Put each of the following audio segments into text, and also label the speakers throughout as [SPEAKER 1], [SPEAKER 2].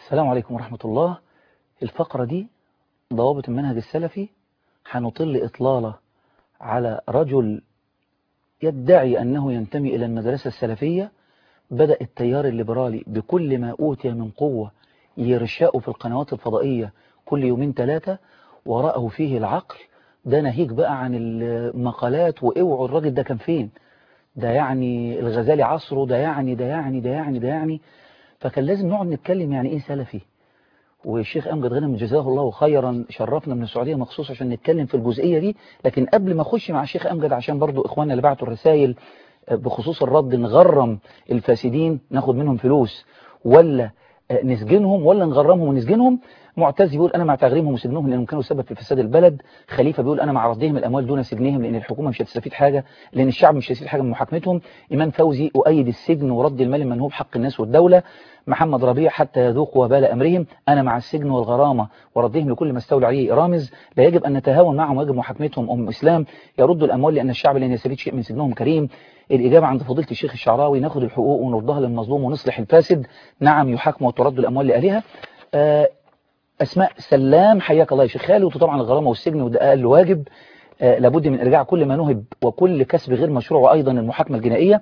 [SPEAKER 1] السلام عليكم ورحمة الله الفقرة دي ضوابط المنهج السلفي هنطل إطلالة على رجل يدعي أنه ينتمي إلى المدرسة السلفية بدأ التيار الليبرالي بكل ما أوتي من قوة يرشاءه في القنوات الفضائية كل يومين ثلاثة ورأه فيه العقل ده ناهيك بقى عن المقالات واوعوا الراجل ده كان فين ده يعني الغزالي عصره ده يعني ده يعني ده يعني ده يعني فكان لازم نقعد نتكلم يعني ايه سلفي والشيخ أمجد غنم جزاه الله خيرا شرفنا من السعودية مخصوص عشان نتكلم في الجزئية دي لكن قبل ما اخش مع الشيخ أمجد عشان برضو إخواننا اللي بعتوا الرسائل بخصوص الرد نغرم الفاسدين ناخد منهم فلوس ولا نسجنهم ولا نغرمهم ونسجنهم معتز يقول أنا مع تغريمهم وسجنهم لأنهم كانوا سبب في فساد البلد خليفة بيقول أنا مع ردهم الأموال دون سجنهم لأن الحكومة مش هتستفيد حاجة لأن الشعب مش هيستفيد حاجة من محاكمتهم إمام فوزي أؤيد السجن ورد المال المنهوب حق الناس والدولة محمد ربيع حتى يذوقوا وبال أمرهم أنا مع السجن والغرامة وردهم لكل ما استولى عليه رامز لا يجب أن نتهاون معهم ويجب محاكمتهم أم إسلام يردوا الأموال لأن الشعب لن يستفيد شيء من سجنهم كريم الإجابة عند فضيلة الشيخ الشعراوي ناخد الحقوق ونردها للمظلوم ونصلح الفاسد نعم يحاكم وترد الأموال لأهلها أه أسماء سلام حياك الله يا شيخ خالد وطبعا الغرامة والسجن وده أقل واجب أه لابد من إرجاع كل ما نهب وكل كسب غير مشروع وأيضا المحاكمة الجنائية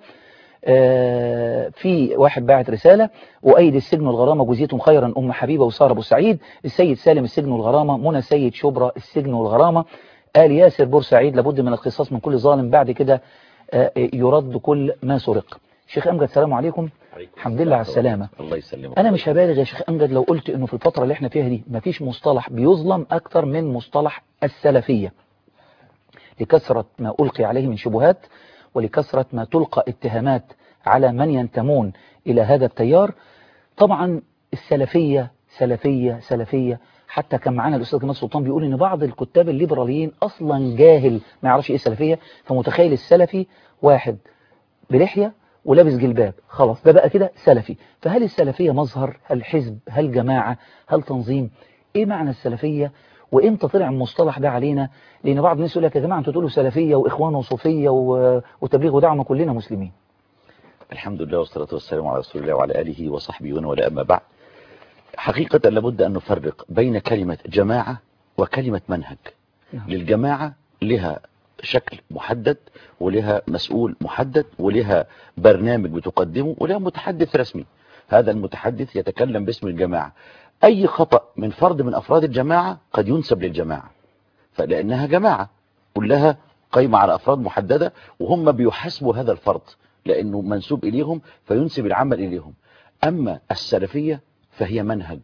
[SPEAKER 1] أه في واحد باعت رسالة وأيد السجن والغرامة جزيتهم خيرا أم حبيبة وسارة أبو سعيد السيد سالم السجن والغرامة منى سيد شبرا السجن والغرامة آل ياسر بورسعيد لابد من القصاص من كل ظالم بعد كده يرد كل ما سرق شيخ أمجد السلام عليكم الحمد لله على السلامة
[SPEAKER 2] الله يسلمك
[SPEAKER 1] أنا مش هبالغ يا شيخ أمجد لو قلت إنه في الفترة اللي احنا فيها دي مفيش مصطلح بيظلم أكتر من مصطلح السلفية لكثرة ما ألقي عليه من شبهات ولكثرة ما تلقى اتهامات على من ينتمون إلى هذا التيار طبعا السلفية سلفية سلفية حتى كان معانا الأستاذ كمال سلطان بيقول إن بعض الكتاب الليبراليين أصلا جاهل ما يعرفش إيه سلفية فمتخيل السلفي واحد بلحية ولابس جلباب خلاص ده بقى كده سلفي فهل السلفية مظهر هل حزب هل جماعة هل تنظيم ايه معنى السلفية وامتى طلع المصطلح ده علينا لان بعض الناس يقول لك يا جماعة انتوا تقولوا سلفية واخوان وصوفية وتبليغ ودعوة كلنا مسلمين
[SPEAKER 2] الحمد لله والصلاة والسلام على رسول الله وعلى آله وصحبه ومن ولا أما بعد حقيقة لابد أن نفرق بين كلمة جماعة وكلمة منهج
[SPEAKER 1] نعم.
[SPEAKER 2] للجماعة لها شكل محدد ولها مسؤول محدد ولها برنامج بتقدمه ولها متحدث رسمي هذا المتحدث يتكلم باسم الجماعة أي خطأ من فرد من أفراد الجماعة قد ينسب للجماعة فلأنها جماعة كلها قايمة على أفراد محددة وهم بيحاسبوا هذا الفرد لأنه منسوب إليهم فينسب العمل إليهم أما السلفية فهي منهج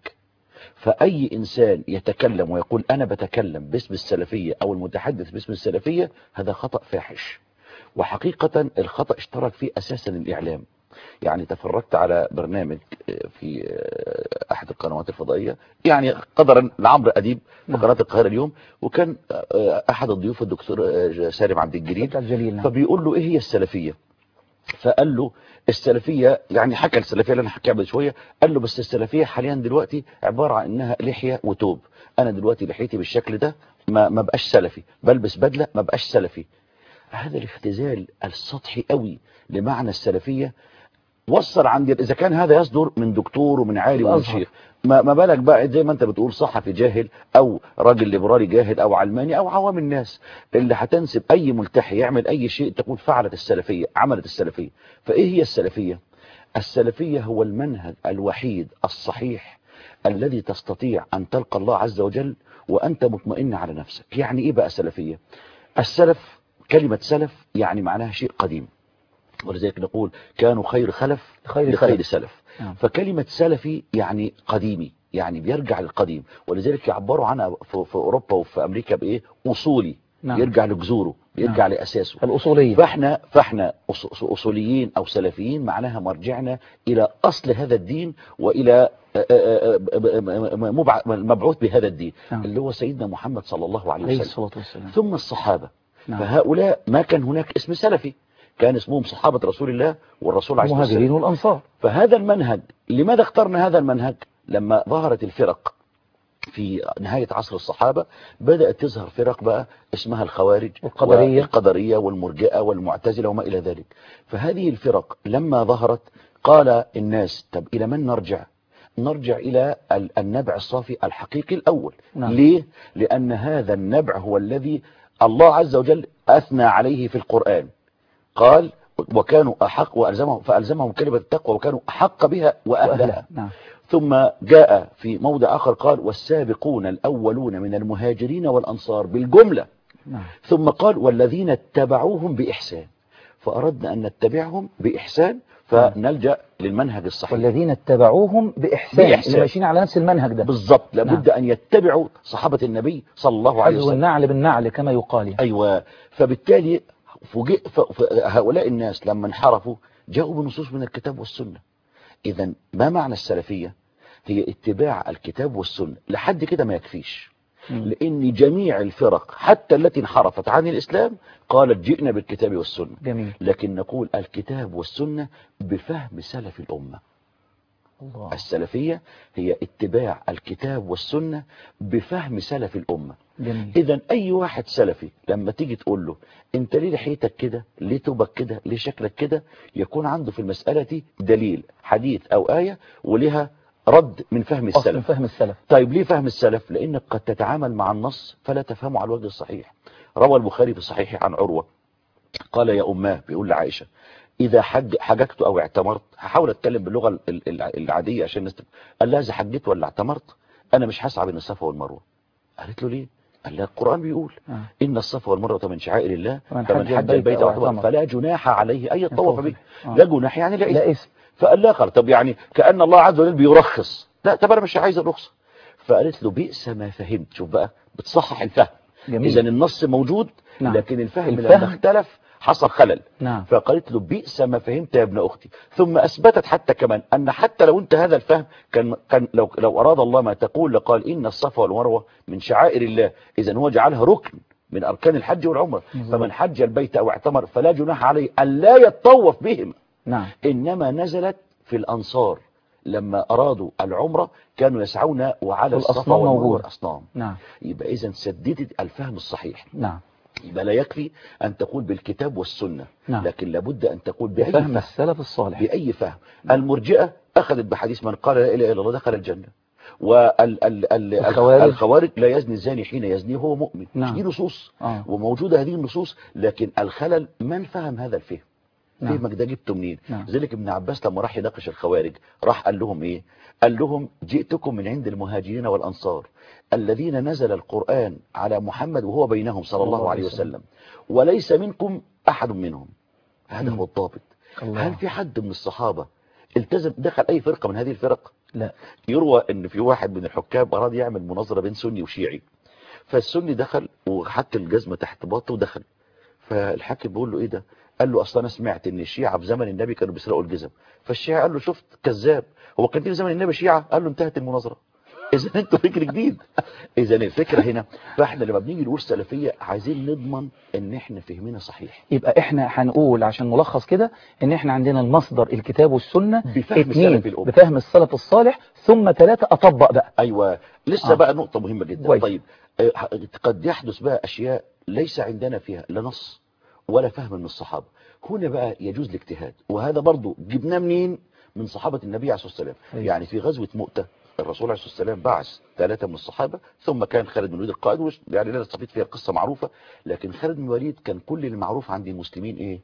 [SPEAKER 2] فأي إنسان يتكلم ويقول أنا بتكلم باسم السلفية أو المتحدث باسم السلفية هذا خطأ فاحش وحقيقة الخطأ اشترك فيه أساسا الإعلام يعني تفرجت على برنامج في أحد القنوات الفضائية يعني قدرا لعمرو أديب في قناة القاهرة اليوم وكان أحد الضيوف الدكتور سالم عبد الجليل فبيقول له إيه هي السلفية فقال له السلفية يعني حكى السلفية اللي انا حكيها قبل شوية قال له بس السلفية حاليا دلوقتي عبارة عن انها لحية وتوب انا دلوقتي لحيتي بالشكل ده ما, ما بقاش سلفي بلبس بدلة ما بقاش سلفي هذا الاختزال السطحي قوي لمعنى السلفية وصل عندي اذا كان هذا يصدر من دكتور ومن عالم ومن شيخ ما, ما بالك بقى زي ما انت بتقول صحفي جاهل او راجل ليبرالي جاهل او علماني او عوام الناس اللي هتنسب اي ملتحي يعمل اي شيء تقول فعلت السلفية عملت السلفية فايه هي السلفية السلفية هو المنهج الوحيد الصحيح الذي تستطيع ان تلقى الله عز وجل وانت مطمئن على نفسك يعني ايه بقى سلفية السلف كلمة سلف يعني معناها شيء قديم ولذلك نقول كانوا خير خلف
[SPEAKER 1] خير
[SPEAKER 2] لخير سلف
[SPEAKER 1] نعم.
[SPEAKER 2] فكلمة سلفي يعني قديمي يعني بيرجع للقديم ولذلك يعبروا عنها في في أوروبا وفي أمريكا بإيه أصولي
[SPEAKER 1] نعم.
[SPEAKER 2] يرجع لجذوره يرجع
[SPEAKER 1] نعم.
[SPEAKER 2] لأساسه
[SPEAKER 1] الأصولية
[SPEAKER 2] فاحنا فاحنا أص- أصوليين أو سلفيين معناها مرجعنا إلى أصل هذا الدين وإلى آه، آه، آه، مبع- مبعوث بهذا الدين
[SPEAKER 1] نعم.
[SPEAKER 2] اللي هو سيدنا محمد صلى الله عليه
[SPEAKER 1] عليه
[SPEAKER 2] وسلم
[SPEAKER 1] الصلاة والسلام
[SPEAKER 2] ثم الصحابة
[SPEAKER 1] نعم.
[SPEAKER 2] فهؤلاء ما كان هناك اسم سلفي كان اسمهم صحابة رسول الله والرسول عليه الصلاة والسلام
[SPEAKER 1] المهاجرين والأنصار
[SPEAKER 2] فهذا المنهج لماذا اخترنا هذا المنهج لما ظهرت الفرق في نهاية عصر الصحابة بدأت تظهر فرق بقى اسمها الخوارج
[SPEAKER 1] والقدرية.
[SPEAKER 2] والقدرية والمرجئة والمعتزلة وما إلى ذلك فهذه الفرق لما ظهرت قال الناس طب إلى من نرجع نرجع إلى ال- النبع الصافي الحقيقي الأول
[SPEAKER 1] نعم.
[SPEAKER 2] ليه؟ لأن هذا النبع هو الذي الله عز وجل أثنى عليه في القرآن قال وكانوا أحق وألزمهم فألزمهم كلمة التقوى وكانوا أحق بها وأهلها
[SPEAKER 1] وأهلها نعم
[SPEAKER 2] ثم جاء في موضع آخر قال والسابقون الأولون من المهاجرين والأنصار بالجملة
[SPEAKER 1] نعم
[SPEAKER 2] ثم قال والذين اتبعوهم بإحسان فأردنا أن نتبعهم بإحسان فنلجأ للمنهج الصحيح
[SPEAKER 1] والذين اتبعوهم بإحسان,
[SPEAKER 2] بإحسان.
[SPEAKER 1] اللي ماشيين على نفس المنهج ده
[SPEAKER 2] بالضبط لابد أن يتبعوا صحابة النبي صلى الله عليه
[SPEAKER 1] حذو
[SPEAKER 2] وسلم
[SPEAKER 1] النعل بالنعل كما يقال يعني.
[SPEAKER 2] أيوة فبالتالي فوجئ ف- ف- هؤلاء الناس لما انحرفوا جاءوا بنصوص من الكتاب والسنة إذا ما معنى السلفية هي اتباع الكتاب والسنة لحد كده ما يكفيش
[SPEAKER 1] مم.
[SPEAKER 2] لأن جميع الفرق حتى التي انحرفت عن الإسلام قالت جئنا بالكتاب والسنة
[SPEAKER 1] جميل
[SPEAKER 2] لكن نقول الكتاب والسنة بفهم سلف الأمة
[SPEAKER 1] الله
[SPEAKER 2] السلفية هي اتباع الكتاب والسنة بفهم سلف الأمة
[SPEAKER 1] جميل
[SPEAKER 2] إذا أي واحد سلفي لما تيجي تقول له أنت ليه لحيتك كده ليه توبك كده ليه شكلك كده يكون عنده في المسألة دي دليل حديث أو آية ولها رد من فهم
[SPEAKER 1] أصل
[SPEAKER 2] السلف
[SPEAKER 1] فهم السلف
[SPEAKER 2] طيب ليه فهم السلف لأنك قد تتعامل مع النص فلا تفهمه على الوجه الصحيح روى البخاري في صحيحه عن عروة قال يا أماه بيقول لعائشة إذا حج حججت أو اعتمرت هحاول أتكلم باللغة ال- ال- العادية عشان الناس تف- قال لها إذا حجيت ولا اعتمرت أنا مش هسعى بين الصفا والمروة قالت له ليه قال لها القرآن بيقول
[SPEAKER 1] آه.
[SPEAKER 2] إن الصفا والمروة من شعائر الله
[SPEAKER 1] فمن
[SPEAKER 2] فمن
[SPEAKER 1] حج
[SPEAKER 2] حج
[SPEAKER 1] البيت
[SPEAKER 2] البيت
[SPEAKER 1] أو
[SPEAKER 2] واعتمر
[SPEAKER 1] اعتمر.
[SPEAKER 2] فلا جناح عليه أن يطوف به
[SPEAKER 1] آه.
[SPEAKER 2] لا جناح يعني لا إثم
[SPEAKER 1] لا اسم
[SPEAKER 2] فقال لها خلاص طب يعني كأن الله عز وجل بيرخص لا طب انا مش عايز الرخصة فقالت له بئس ما فهمت شوف بقى بتصحح الفهم
[SPEAKER 1] جميل.
[SPEAKER 2] اذا النص موجود
[SPEAKER 1] نعم.
[SPEAKER 2] لكن الفهم,
[SPEAKER 1] الفهم.
[SPEAKER 2] لما اختلف حصل خلل
[SPEAKER 1] نعم
[SPEAKER 2] فقالت له بئس ما فهمت يا ابن اختي ثم اثبتت حتى كمان ان حتى لو انت هذا الفهم كان كان لو لو اراد الله ما تقول لقال ان الصفا والمروه من شعائر الله اذا هو جعلها ركن من اركان الحج والعمره
[SPEAKER 1] مظبوط.
[SPEAKER 2] فمن حج البيت او اعتمر فلا جناح عليه ان لا يطوف بهم
[SPEAKER 1] نعم
[SPEAKER 2] إنما نزلت في الأنصار لما أرادوا العمرة كانوا يسعون وعلى الصفا
[SPEAKER 1] والأصنام
[SPEAKER 2] والمروة
[SPEAKER 1] موجودة.
[SPEAKER 2] والأصنام
[SPEAKER 1] نعم
[SPEAKER 2] يبقى إذا سددت الفهم الصحيح
[SPEAKER 1] نعم
[SPEAKER 2] يبقى لا يكفي أن تقول بالكتاب والسنة
[SPEAKER 1] نعم.
[SPEAKER 2] لكن لابد أن تقول بأي
[SPEAKER 1] فهم
[SPEAKER 2] فهم
[SPEAKER 1] السلف الصالح
[SPEAKER 2] بأي فهم المرجئة أخذت بحديث من قال لا إله إلا الله دخل الجنة والخوارج
[SPEAKER 1] الخوارج.
[SPEAKER 2] الخوارج لا يزني الزاني حين يزني وهو مؤمن
[SPEAKER 1] نعم.
[SPEAKER 2] دي نصوص
[SPEAKER 1] آه.
[SPEAKER 2] وموجودة هذه النصوص لكن الخلل من فهم هذا الفهم
[SPEAKER 1] نعم.
[SPEAKER 2] فهمك ده جبته منين
[SPEAKER 1] نعم.
[SPEAKER 2] ذلك ابن عباس لما راح يناقش الخوارج راح قال لهم ايه قال لهم جئتكم من عند المهاجرين والانصار الذين نزل القرآن على محمد وهو بينهم صلى الله عليه وسلم وليس منكم احد منهم هذا
[SPEAKER 1] مم.
[SPEAKER 2] هو الضابط
[SPEAKER 1] الله.
[SPEAKER 2] هل في حد من الصحابة التزم دخل اي فرقة من هذه الفرق
[SPEAKER 1] لا
[SPEAKER 2] يروى ان في واحد من الحكام اراد يعمل مناظرة بين سني وشيعي فالسني دخل وحط الجزمة تحت باطه ودخل فالحاكم بيقول له ايه ده قال له اصلا انا سمعت ان الشيعة في زمن النبي كانوا بيسرقوا الجزم فالشيعي قال له شفت كذاب هو كان في زمن النبي شيعة قال له انتهت المناظرة اذا انتوا فكر جديد اذا الفكرة هنا فاحنا لما بنيجي نقول سلفية عايزين نضمن ان احنا فهمنا صحيح
[SPEAKER 1] يبقى احنا هنقول عشان نلخص كده ان احنا عندنا المصدر الكتاب والسنة
[SPEAKER 2] بفهم
[SPEAKER 1] اتنين
[SPEAKER 2] سلف الأمة.
[SPEAKER 1] بفهم السلف الصالح ثم ثلاثة اطبق بقى
[SPEAKER 2] ايوه لسه
[SPEAKER 1] آه.
[SPEAKER 2] آه. بقى نقطة مهمة جدا
[SPEAKER 1] كويس.
[SPEAKER 2] طيب آه، قد يحدث بقى اشياء ليس عندنا فيها لا نص ولا فهم من الصحابة هنا بقى يجوز الاجتهاد وهذا برضو جبناه منين من صحابة النبي عليه الصلاة والسلام
[SPEAKER 1] أيوة.
[SPEAKER 2] يعني في غزوة مؤتة الرسول عليه الصلاة والسلام بعث ثلاثة من الصحابة ثم كان خالد بن الوليد القائد وش- يعني لا نستفيد فيها قصة معروفة لكن خالد بن الوليد كان كل المعروف عند المسلمين ايه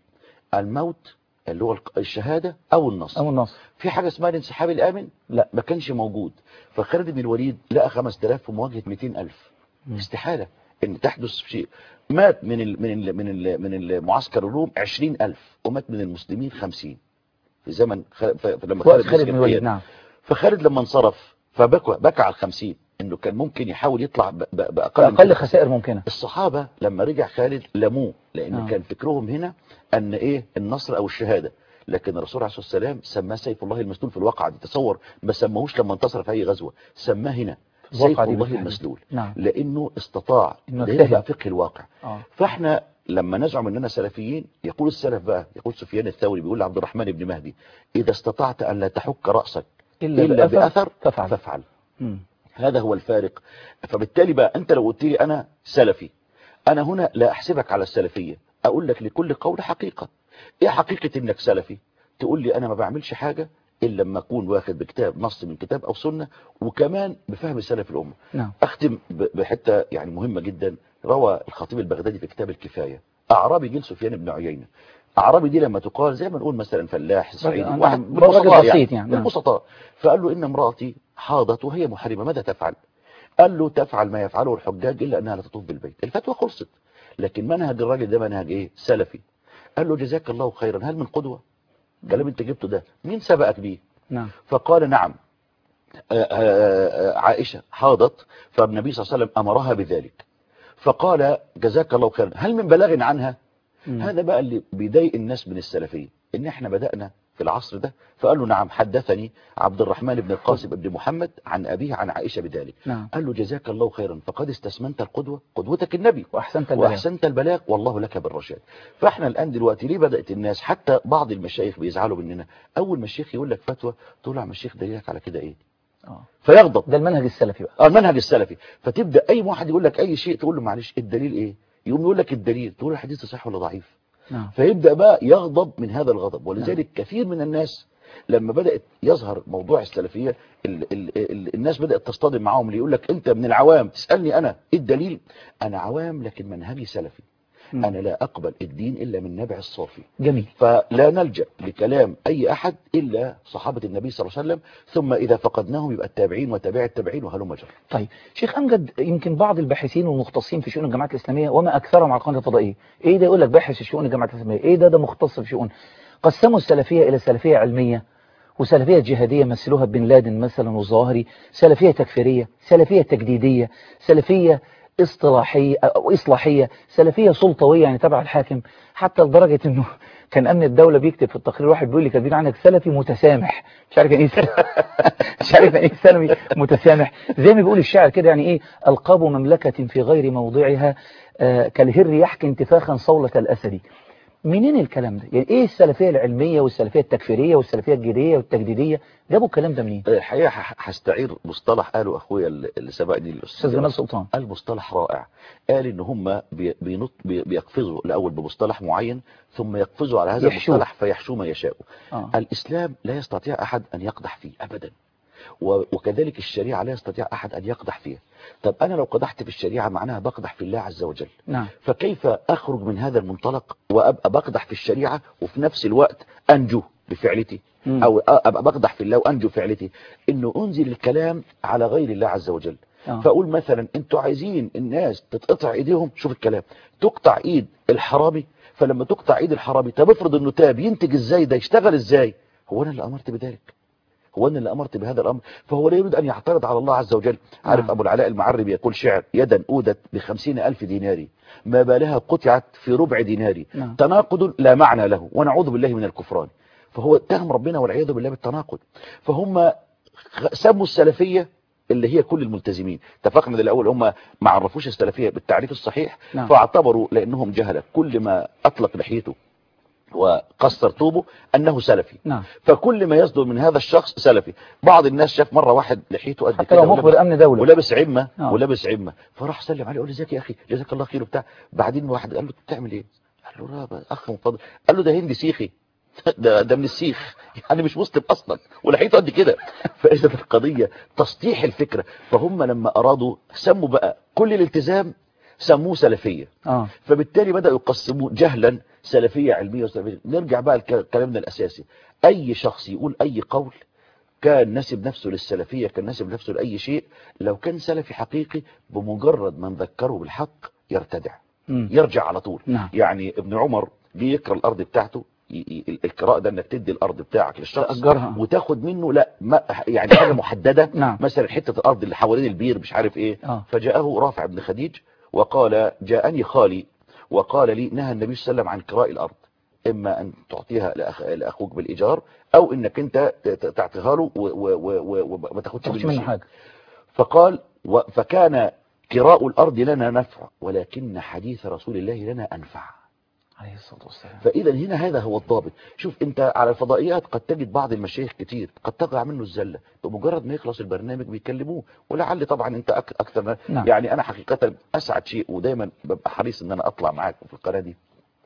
[SPEAKER 2] الموت اللي هو الق- الشهادة او النصر
[SPEAKER 1] او النصر
[SPEAKER 2] في حاجة اسمها الانسحاب الآمن
[SPEAKER 1] لا
[SPEAKER 2] ما كانش موجود فخالد بن الوليد لقى 5000 في مواجهة 200000
[SPEAKER 1] مم.
[SPEAKER 2] استحالة ان تحدث شيء مات من ال من ال من ال من المعسكر الروم 20000 ومات من المسلمين 50 في زمن خ... ف... لما
[SPEAKER 1] وقت خالد
[SPEAKER 2] مسك
[SPEAKER 1] بن الوليد
[SPEAKER 2] القيادة.
[SPEAKER 1] نعم
[SPEAKER 2] فخالد لما انصرف فبكى بكى على ال 50 انه كان ممكن يحاول يطلع ب... ب... باقل من
[SPEAKER 1] اقل
[SPEAKER 2] كده.
[SPEAKER 1] خسائر ممكنة
[SPEAKER 2] الصحابة لما رجع خالد لموه لان
[SPEAKER 1] آه.
[SPEAKER 2] كان فكرهم هنا ان ايه النصر او الشهادة لكن الرسول عليه الصلاة والسلام سماه سيف الله المسلول في الواقعة دي تصور ما سماهوش لما انتصر في اي غزوة سماه هنا سيف
[SPEAKER 1] الواقعة دي
[SPEAKER 2] الله
[SPEAKER 1] بالتحديد.
[SPEAKER 2] المسلول
[SPEAKER 1] نعم
[SPEAKER 2] لانه استطاع
[SPEAKER 1] إنه
[SPEAKER 2] ده
[SPEAKER 1] يجتهد.
[SPEAKER 2] يبقى فقه الواقع
[SPEAKER 1] اه
[SPEAKER 2] فاحنا لما نزعم اننا سلفيين يقول السلف بقى يقول سفيان الثوري بيقول لعبد الرحمن بن مهدي اذا استطعت ان لا تحك راسك
[SPEAKER 1] الا,
[SPEAKER 2] الا
[SPEAKER 1] بأثر
[SPEAKER 2] باثر
[SPEAKER 1] فافعل
[SPEAKER 2] فافعل
[SPEAKER 1] مم.
[SPEAKER 2] هذا هو الفارق فبالتالي بقى انت لو قلت لي انا سلفي انا هنا لا احسبك على السلفيه اقول لك لكل قول حقيقه ايه حقيقه انك سلفي تقول لي انا ما بعملش حاجه الا لما اكون واخد بكتاب نص من كتاب او سنه وكمان بفهم سلف الامه
[SPEAKER 1] نعم
[SPEAKER 2] اختم ب- بحته يعني مهمه جدا روى الخطيب البغدادي في كتاب الكفايه اعرابي جيل سفيان بن عيينه اعرابي دي لما تقال زي ما نقول مثلا فلاح صعيدي
[SPEAKER 1] نعم،
[SPEAKER 2] واحد
[SPEAKER 1] راجل
[SPEAKER 2] من البسطاء
[SPEAKER 1] بسيط يعني، نعم.
[SPEAKER 2] البسطاء فقال له ان امراتي حاضت وهي محرمه ماذا تفعل قال له تفعل ما يفعله الحجاج الا انها لا تطوف بالبيت الفتوى خلصت لكن منهج الراجل ده منهج ايه سلفي قال له جزاك الله خيرا هل من قدوه كلام انت جبته ده مين سبقك بيه
[SPEAKER 1] نعم
[SPEAKER 2] فقال نعم آه، آه، آه، عائشة حاضت فالنبي صلى الله عليه وسلم أمرها بذلك فقال جزاك الله خيرا هل من بلاغ عنها
[SPEAKER 1] مم.
[SPEAKER 2] هذا بقى اللي بيضايق الناس من السلفية ان احنا بدأنا في العصر ده فقال له نعم حدثني عبد الرحمن بن القاسم بن محمد عن أبيه عن عائشة بذلك
[SPEAKER 1] نعم
[SPEAKER 2] قال له جزاك الله خيرا فقد استسمنت القدوة قدوتك النبي
[SPEAKER 1] واحسنت البلاغ
[SPEAKER 2] واحسنت البلاغ والله لك بالرشاد فاحنا الان دلوقتي ليه بدات الناس حتى بعض المشايخ بيزعلوا مننا اول ما الشيخ يقول لك فتوى تقول له يا عم الشيخ دليلك على كده ايه
[SPEAKER 1] آه.
[SPEAKER 2] فيغضب
[SPEAKER 1] ده المنهج السلفي بقى
[SPEAKER 2] اه المنهج السلفي فتبدا اي واحد يقول لك اي شيء تقول له معلش الدليل ايه يقوم يقول لك الدليل تقول له الحديث صحيح ولا ضعيف
[SPEAKER 1] نعم
[SPEAKER 2] فيبدا بقى يغضب من هذا الغضب ولذلك كثير من الناس لما بدات يظهر موضوع السلفيه ال ال ال الناس بدات تصطدم معاهم اللي يقول لك انت من العوام تسالني انا ايه الدليل انا عوام لكن منهجي سلفي
[SPEAKER 1] مم.
[SPEAKER 2] انا لا اقبل الدين الا من نبع الصافي
[SPEAKER 1] جميل
[SPEAKER 2] فلا نلجا لكلام اي احد الا صحابه النبي صلى الله عليه وسلم ثم اذا فقدناهم يبقى التابعين وتابع التابعين وهلم جرا
[SPEAKER 1] طيب شيخ امجد يمكن بعض الباحثين والمختصين في شؤون الجماعات الاسلاميه وما اكثرهم على القناه الفضائيه ايه ده يقول لك باحث في شؤون الجماعات الاسلاميه ايه ده ده مختص في شؤون قسموا السلفيه الى سلفيه علميه وسلفيه جهاديه مثلوها بن لادن مثلا والظواهري سلفيه تكفيريه سلفيه تجديديه سلفيه اصطلاحيه او اصلاحيه سلفيه سلطويه يعني تبع الحاكم حتى لدرجه انه كان امن الدوله بيكتب في التقرير واحد بيقول لي كاتبين عنك سلفي متسامح مش عارف يعني ايه سلفي مش عارف يعني ايه سلفي متسامح زي ما بيقول الشاعر كده يعني ايه القاب مملكه في غير موضعها آه كالهر يحكي انتفاخا صوله الاسد منين الكلام ده يعني ايه السلفيه العلميه والسلفيه التكفيريه والسلفيه الجديديه والتجديديه جابوا الكلام ده منين
[SPEAKER 2] الحقيقه ه- هستعير مصطلح قاله اخويا اللي سبقني
[SPEAKER 1] استاذ جمال سلطان
[SPEAKER 2] قال مصطلح رائع قال ان هم بي- بينط بي- بيقفزوا الاول بمصطلح معين ثم يقفزوا على هذا
[SPEAKER 1] يحشوه.
[SPEAKER 2] المصطلح فيحشوا ما يشاءوا
[SPEAKER 1] آه.
[SPEAKER 2] الاسلام لا يستطيع احد ان يقدح فيه ابدا و- وكذلك الشريعه لا يستطيع احد ان يقدح فيها طب انا لو قدحت في الشريعه معناها بقدح في الله عز وجل
[SPEAKER 1] نعم
[SPEAKER 2] فكيف اخرج من هذا المنطلق وابقى بقدح في الشريعه وفي نفس الوقت انجو بفعلتي
[SPEAKER 1] مم.
[SPEAKER 2] او ابقى بقدح في الله وانجو فعلتي انه انزل الكلام على غير الله عز وجل
[SPEAKER 1] آه.
[SPEAKER 2] فاقول مثلا انتوا عايزين الناس تتقطع ايديهم شوف الكلام تقطع ايد الحرامي فلما تقطع ايد الحرامي طب افرض انه تاب ينتج ازاي ده يشتغل ازاي هو انا اللي امرت بذلك هو انا اللي امرت بهذا الامر فهو لا يريد ان يعترض على الله عز وجل عارف
[SPEAKER 1] نعم.
[SPEAKER 2] ابو العلاء المعربي يقول شعر يدا اودت بخمسين الف دينار ما بالها قطعت في ربع دينار
[SPEAKER 1] نعم.
[SPEAKER 2] تناقض لا معنى له ونعوذ بالله من الكفران فهو اتهم ربنا والعياذ بالله بالتناقض فهم خ- سموا السلفيه اللي هي كل الملتزمين اتفقنا ده الاول هم ما عرفوش السلفيه بالتعريف الصحيح
[SPEAKER 1] نعم.
[SPEAKER 2] فاعتبروا لانهم جهله كل ما اطلق لحيته وقصر طوبه انه سلفي
[SPEAKER 1] نعم
[SPEAKER 2] فكل ما يصدر من هذا الشخص سلفي بعض الناس شاف مره واحد لحيته قد
[SPEAKER 1] حتى
[SPEAKER 2] كده
[SPEAKER 1] لو
[SPEAKER 2] ولابس-
[SPEAKER 1] مخبر امن دوله
[SPEAKER 2] ولابس عمه
[SPEAKER 1] آه.
[SPEAKER 2] ولابس عمه فراح سلم عليه قال له ازيك يا اخي جزاك الله خير وبتاع بعدين واحد قال له بتعمل ايه قال له لا اخ مفضل قال له ده هندي سيخي ده ده من السيخ يعني مش مسلم اصلا ولحيته قد كده فاذا القضيه تسطيح الفكره فهم لما ارادوا سموا بقى كل الالتزام سموه سلفيه
[SPEAKER 1] اه
[SPEAKER 2] فبالتالي بدأوا يقسموا جهلا سلفية علمية وسلفية نرجع بقى لكلامنا الأساسي أي شخص يقول أي قول كان نسب نفسه للسلفية كان نسب نفسه لأي شيء لو كان سلفي حقيقي بمجرد ما نذكره بالحق يرتدع
[SPEAKER 1] مم.
[SPEAKER 2] يرجع على طول
[SPEAKER 1] نعم
[SPEAKER 2] يعني ابن عمر جه يقرا الأرض بتاعته ي- ي- القراءة ده انك تدي الأرض بتاعك للشخص
[SPEAKER 1] تأجرها.
[SPEAKER 2] وتاخد منه لا ما يعني حاجة محددة
[SPEAKER 1] نعم.
[SPEAKER 2] مثلا حتة الأرض اللي حوالين البير مش عارف ايه
[SPEAKER 1] آه.
[SPEAKER 2] فجاءه رافع بن خديج وقال جاءني خالي وقال لي نهى النبي صلى الله عليه وسلم عن كراء الأرض إما أن تعطيها لأخ... لأخوك بالإيجار أو إنك أنت ت- ت- تعطيها له و- و- و- و- وما تاخدش
[SPEAKER 1] تاخدش
[SPEAKER 2] منه
[SPEAKER 1] منه
[SPEAKER 2] شيء.
[SPEAKER 1] حاجه
[SPEAKER 2] فقال و... فكان كراء الأرض لنا نفع ولكن حديث رسول الله لنا أنفع
[SPEAKER 1] عليه الصلاه والسلام
[SPEAKER 2] فإذا هنا هذا هو الضابط شوف أنت على الفضائيات قد تجد بعض المشايخ كتير قد تقع منه الزلة بمجرد ما يخلص البرنامج بيكلموه ولعل طبعا أنت أك- أكثر من
[SPEAKER 1] نعم.
[SPEAKER 2] يعني أنا حقيقة أسعد شيء ودايما ببقى حريص أن أنا أطلع معاك في القناة دي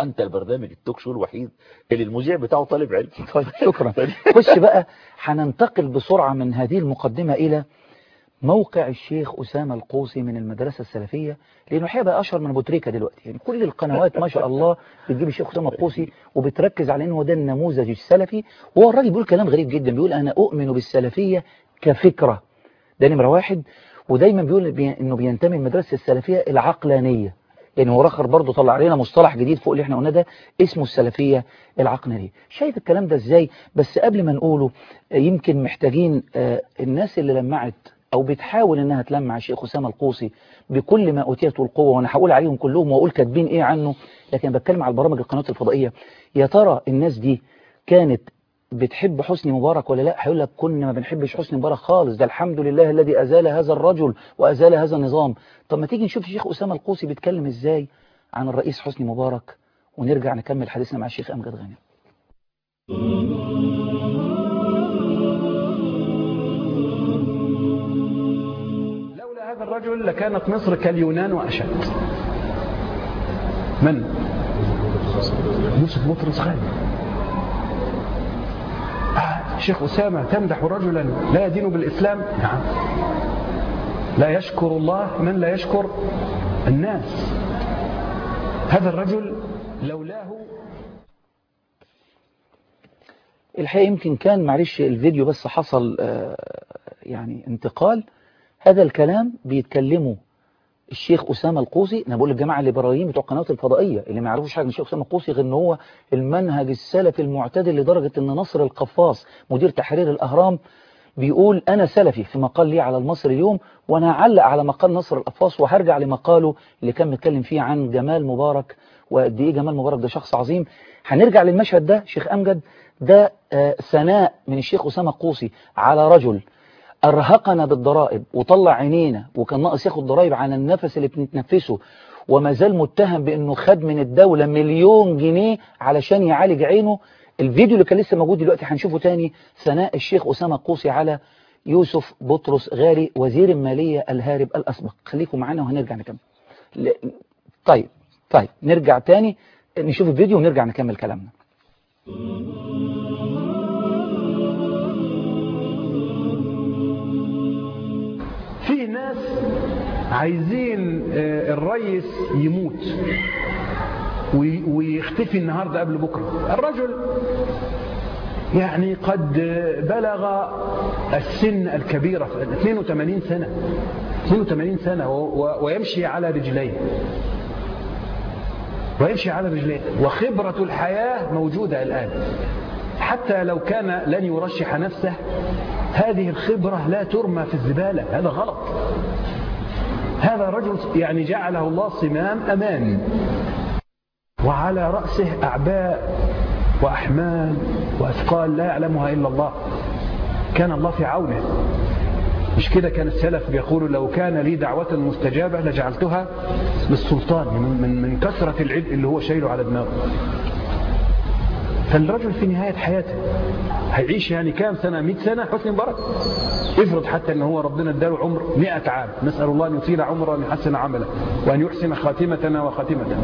[SPEAKER 2] انت البرنامج التوك شو الوحيد اللي المذيع بتاعه طالب علم
[SPEAKER 1] طيب شكرا خش بقى هننتقل بسرعة من هذه المقدمة إلى موقع الشيخ أسامة القوسي من المدرسة السلفية لأنه الحقيقة بقى أشهر من أبو تريكة دلوقتي يعني كل القنوات ما شاء الله بتجيب الشيخ أسامة القوسي وبتركز على أنه ده النموذج السلفي وهو الراجل بيقول كلام غريب جدا بيقول أنا أؤمن بالسلفية كفكرة ده نمرة واحد ودايما بيقول بي- أنه بينتمي المدرسة السلفية العقلانية يعني هو رخر برضه طلع علينا مصطلح جديد فوق اللي احنا قلنا ده اسمه السلفية العقلانية شايف الكلام ده ازاي بس قبل ما نقوله آه، يمكن محتاجين آه، الناس اللي لمعت او بتحاول انها تلمع الشيخ اسامه القوسي بكل ما اوتيته القوه وانا هقول عليهم كلهم واقول كاتبين ايه عنه لكن بتكلم على البرامج القنوات الفضائيه يا ترى الناس دي كانت بتحب حسني مبارك ولا لا هيقول لك كنا ما بنحبش حسني مبارك خالص ده الحمد لله الذي ازال هذا الرجل وازال هذا النظام طب ما تيجي نشوف الشيخ اسامه القوسي بيتكلم ازاي عن الرئيس حسني مبارك ونرجع نكمل حديثنا مع الشيخ امجد غانم
[SPEAKER 3] لولا هذا الرجل لكانت مصر كاليونان وأشد من؟ يوسف بطرس غالي آه شيخ أسامة تمدح رجلا لا يدين بالإسلام نعم لا يشكر الله من لا يشكر الناس هذا الرجل لولاه
[SPEAKER 1] الحقيقة يمكن كان معلش الفيديو بس حصل آه، يعني انتقال هذا الكلام بيتكلموا الشيخ أسامة القوسي أنا بقول للجماعة الليبراليين بتوع القنوات الفضائية اللي ما يعرفوش حاجة عن الشيخ أسامة القوسي غير إن هو المنهج السلفي المعتدل لدرجة إن نصر القفاص مدير تحرير الأهرام بيقول أنا سلفي في مقال لي على المصري اليوم وأنا هعلق على مقال نصر القفاص وهرجع لمقاله اللي كان متكلم فيه عن جمال مبارك وقد إيه جمال مبارك ده شخص عظيم هنرجع للمشهد ده شيخ أمجد ده آه، ثناء من الشيخ أسامة القوسي على رجل أرهقنا بالضرائب وطلع عينينا وكان ناقص ياخد ضرائب عن النفس اللي بنتنفسه وما زال متهم بأنه خد من الدولة مليون جنيه علشان يعالج عينه الفيديو اللي كان لسه موجود دلوقتي هنشوفه تاني ثناء الشيخ أسامة القوسي على يوسف بطرس غالي وزير المالية الهارب الأسبق خليكم معانا وهنرجع نكمل ل- طيب طيب نرجع تاني نشوف الفيديو ونرجع نكمل كلامنا
[SPEAKER 3] في ناس عايزين آه، الرئيس يموت وي- ويختفي النهارده قبل بكره الرجل يعني قد بلغ السن الكبيرة 82 سنة 82 سنة و- و- ويمشي على رجليه ويمشي على رجليه وخبرة الحياة موجودة الآن حتى لو كان لن يرشح نفسه هذه الخبرة لا ترمى في الزبالة هذا غلط هذا رجل يعني جعله الله صمام أمان وعلى رأسه أعباء وأحمال وأثقال لا يعلمها إلا الله كان الله في عونه مش كده كان السلف بيقولوا لو كان لي دعوة مستجابة لجعلتها للسلطان من, من, من كثرة العبء اللي هو شايله على دماغه فالرجل في نهاية حياته هيعيش يعني كام سنة 100 سنة حسن مبارك افرض حتى ان هو ربنا اداله عمر 100 عام نسأل الله ان يطيل عمره وان يحسن عمله وان يحسن خاتمتنا وخاتمتنا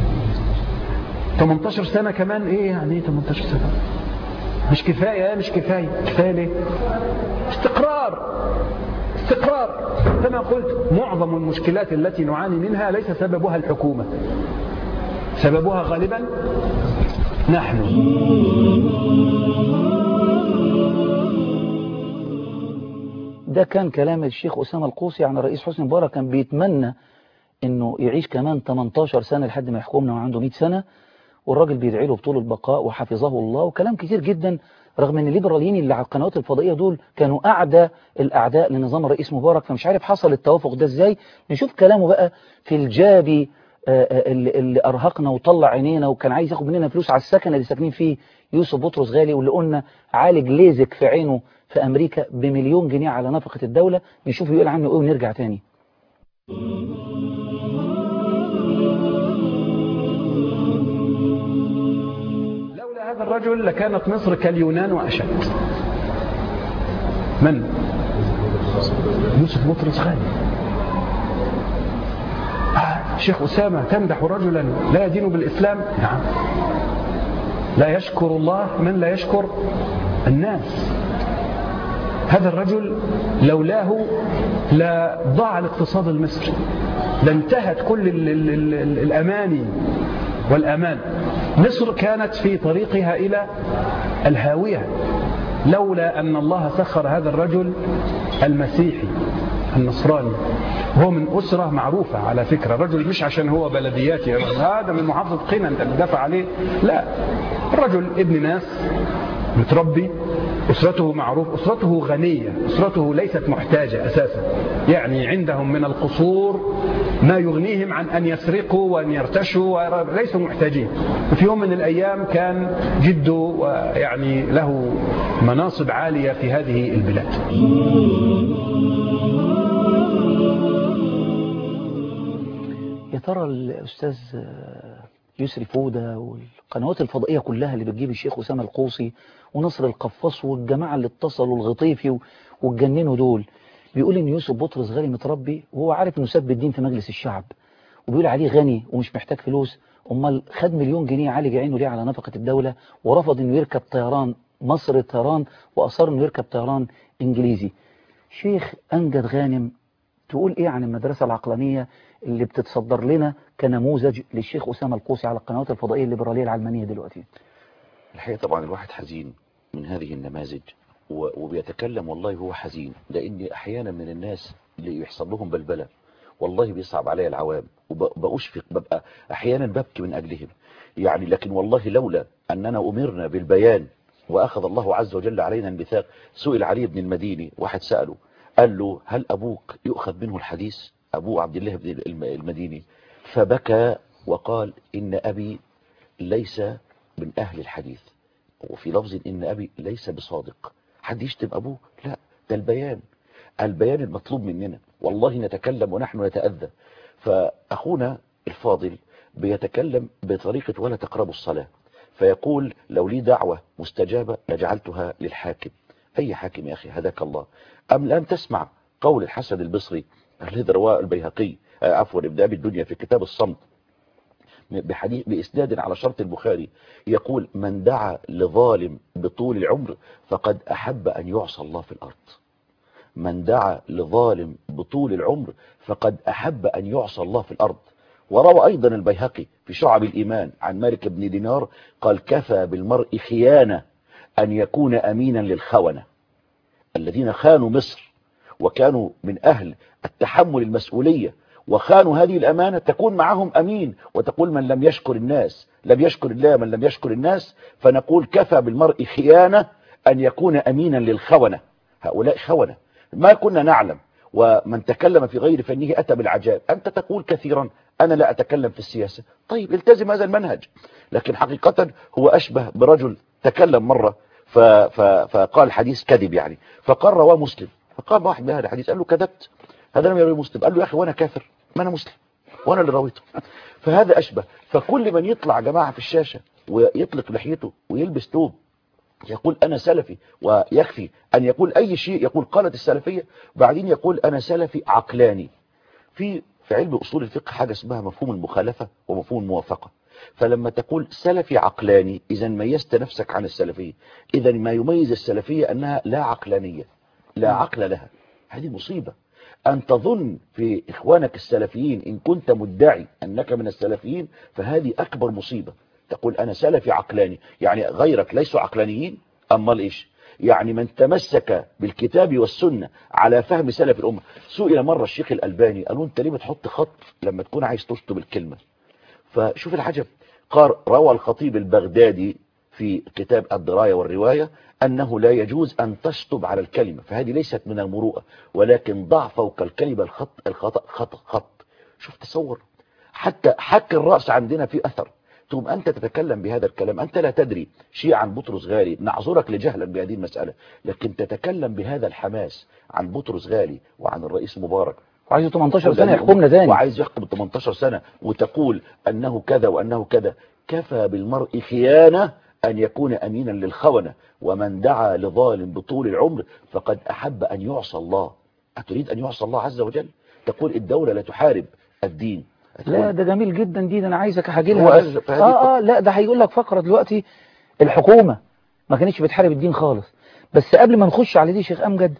[SPEAKER 3] 18 سنة كمان ايه يعني ايه 18 سنة مش كفاية مش كفاية كفاية ليه استقرار استقرار كما قلت معظم المشكلات التي نعاني منها ليس سببها الحكومة سببها غالبا نحن
[SPEAKER 1] ده كان كلام الشيخ أسامة القوسي عن الرئيس حسني مبارك كان بيتمنى انه يعيش كمان 18 سنة لحد ما يحكمنا وعنده 100 سنة والراجل بيدعي له بطول البقاء وحفظه الله وكلام كتير جدا رغم ان الليبراليين اللي على القنوات الفضائية دول كانوا اعدى الاعداء لنظام الرئيس مبارك فمش عارف حصل التوافق ده ازاي نشوف كلامه بقى في الجابي آه، آه، اللي, اللي ارهقنا وطلع عينينا وكان عايز ياخد مننا فلوس على السكن اللي ساكنين فيه يوسف بطرس غالي واللي قلنا عالج ليزك في عينه في امريكا بمليون جنيه على نفقة الدولة نشوف يقول عنه ايه ونرجع تاني
[SPEAKER 3] لولا هذا الرجل لكانت مصر كاليونان وأشد من؟ يوسف بطرس غالي آه، شيخ أسامة تمدح رجلا لا يدين بالإسلام نعم لا يشكر الله من لا يشكر الناس هذا الرجل لولاه لضاع الاقتصاد المصري لانتهت كل ال ال ال ال الأماني والأمان مصر كانت في طريقها إلى الهاوية لولا أن الله سخر هذا الرجل المسيحي النصراني هو من أسرة معروفة على فكرة رجل مش عشان هو بلدياتي هذا من محافظة قنا أنت بتدافع عليه لا الرجل ابن ناس متربي أسرته معروف أسرته غنية أسرته ليست محتاجة أساسا يعني عندهم من القصور ما يغنيهم عن أن يسرقوا وأن يرتشوا ليسوا محتاجين وفي يوم من الأيام كان جده يعني له مناصب عالية في هذه البلاد
[SPEAKER 1] يا ترى الأستاذ يسري فودة والقنوات الفضائية كلها اللي بتجيب الشيخ أسامة القوصي ونصر القفاص والجماعة اللي اتصلوا الغطيفي واتجننوا دول بيقول إن يوسف بطرس غالي متربي وهو عارف إنه سب الدين في مجلس الشعب وبيقول عليه غني ومش محتاج فلوس أمال خد مليون جنيه عالج عينه ليه على نفقة الدولة ورفض إنه يركب طيران مصر الطيران وأصر إنه يركب طيران إنجليزي شيخ أنجد غانم تقول إيه عن المدرسة العقلانية اللي بتتصدر لنا كنموذج للشيخ أسامة القوسي على القنوات الفضائية الليبرالية العلمانية دلوقتي
[SPEAKER 2] الحقيقة طبعا الواحد حزين من هذه النماذج وبيتكلم والله هو حزين لأني أحيانا من الناس اللي يحصل لهم بلبلة والله بيصعب علي العوام وبأشفق ببقى أحيانا ببكي من أجلهم يعني لكن والله لولا أننا أمرنا بالبيان وأخذ الله عز وجل علينا الميثاق سئل علي بن المديني واحد سأله قال له هل أبوك يؤخذ منه الحديث أبو عبد الله بن المديني فبكى وقال إن أبي ليس من أهل الحديث وفي لفظ إن أبي ليس بصادق حد يشتم أبوه لا ده البيان البيان المطلوب مننا والله نتكلم ونحن نتأذى فأخونا الفاضل بيتكلم بطريقة ولا تقربوا الصلاة فيقول لو لي دعوة مستجابة لجعلتها للحاكم أي حاكم يا أخي هداك الله أم لم تسمع قول الحسن البصري الذي رواه البيهقي عفوا ابن ابي الدنيا في كتاب الصمت بحديث بإسناد على شرط البخاري يقول من دعا لظالم بطول العمر فقد أحب أن يعصى الله في الأرض من دعا لظالم بطول العمر فقد أحب أن يعصى الله في الأرض وروى أيضا البيهقي في شعب الإيمان عن مالك بن دينار قال كفى بالمرء خيانة أن يكون أمينا للخونة الذين خانوا مصر وكانوا من أهل التحمل المسؤولية وخانوا هذه الأمانة تكون معهم أمين وتقول من لم يشكر الناس لم يشكر الله من لم يشكر الناس فنقول كفى بالمرء خيانة أن يكون أمينا للخونة هؤلاء خونة ما كنا نعلم ومن تكلم في غير فنه أتى بالعجائب أنت تقول كثيرا أنا لا أتكلم في السياسة طيب التزم هذا المنهج لكن حقيقة هو أشبه برجل تكلم مرة ف... ف... فقال حديث كذب يعني فقال رواه مسلم فقال واحد بهذا الحديث قال له كذبت هذا لم يروي مسلم قال له يا أخي وأنا كافر ما أنا مسلم وأنا اللي رويته فهذا أشبه فكل من يطلع جماعة في الشاشة ويطلق لحيته ويلبس توب يقول أنا سلفي ويكفي أن يقول أي شيء يقول قالت السلفية بعدين يقول أنا سلفي عقلاني في في علم أصول الفقه حاجة اسمها مفهوم المخالفة ومفهوم الموافقة فلما تقول سلفي عقلاني إذا ميزت نفسك عن السلفية إذا ما يميز السلفية أنها لا عقلانية لا عقل لها هذه مصيبة أن تظن في إخوانك السلفيين إن كنت مدعي أنك من السلفيين فهذه أكبر مصيبة تقول أنا سلفي عقلاني يعني غيرك ليسوا عقلانيين أمال إيش يعني من تمسك بالكتاب والسنة على فهم سلف الأمة سئل مرة الشيخ الألباني قالوا أنت ليه بتحط خط لما تكون عايز تشطب الكلمة فشوف العجب قال روى الخطيب البغدادي في كتاب الدراية والرواية أنه لا يجوز أن تشطب على الكلمة فهذه ليست من المروءة ولكن ضع فوق الكلمة الخط الخطأ خط خط شوف تصور حتى حك الرأس عندنا في أثر ثم أنت تتكلم بهذا الكلام أنت لا تدري شيء عن بطرس غالي نعذرك لجهلا بهذه المسألة لكن تتكلم بهذا الحماس عن بطرس غالي وعن الرئيس مبارك
[SPEAKER 1] وعايز 18 سنة يحكمنا تاني
[SPEAKER 2] وعايز يحكم 18 سنة وتقول أنه كذا وأنه كذا كفى بالمرء خيانة أن يكون أمينا للخونة ومن دعا لظالم بطول العمر فقد أحب أن يعصى الله أتريد أن يعصى الله عز وجل تقول الدولة لا تحارب الدين
[SPEAKER 1] لا ده جميل جدا دي ده انا عايزك هاجي لها
[SPEAKER 2] هو
[SPEAKER 1] بس
[SPEAKER 2] قال في هذه
[SPEAKER 1] اه اه لا ده هيقول لك فقره دلوقتي الحكومه ما كانتش بتحارب الدين خالص بس قبل ما نخش على دي شيخ امجد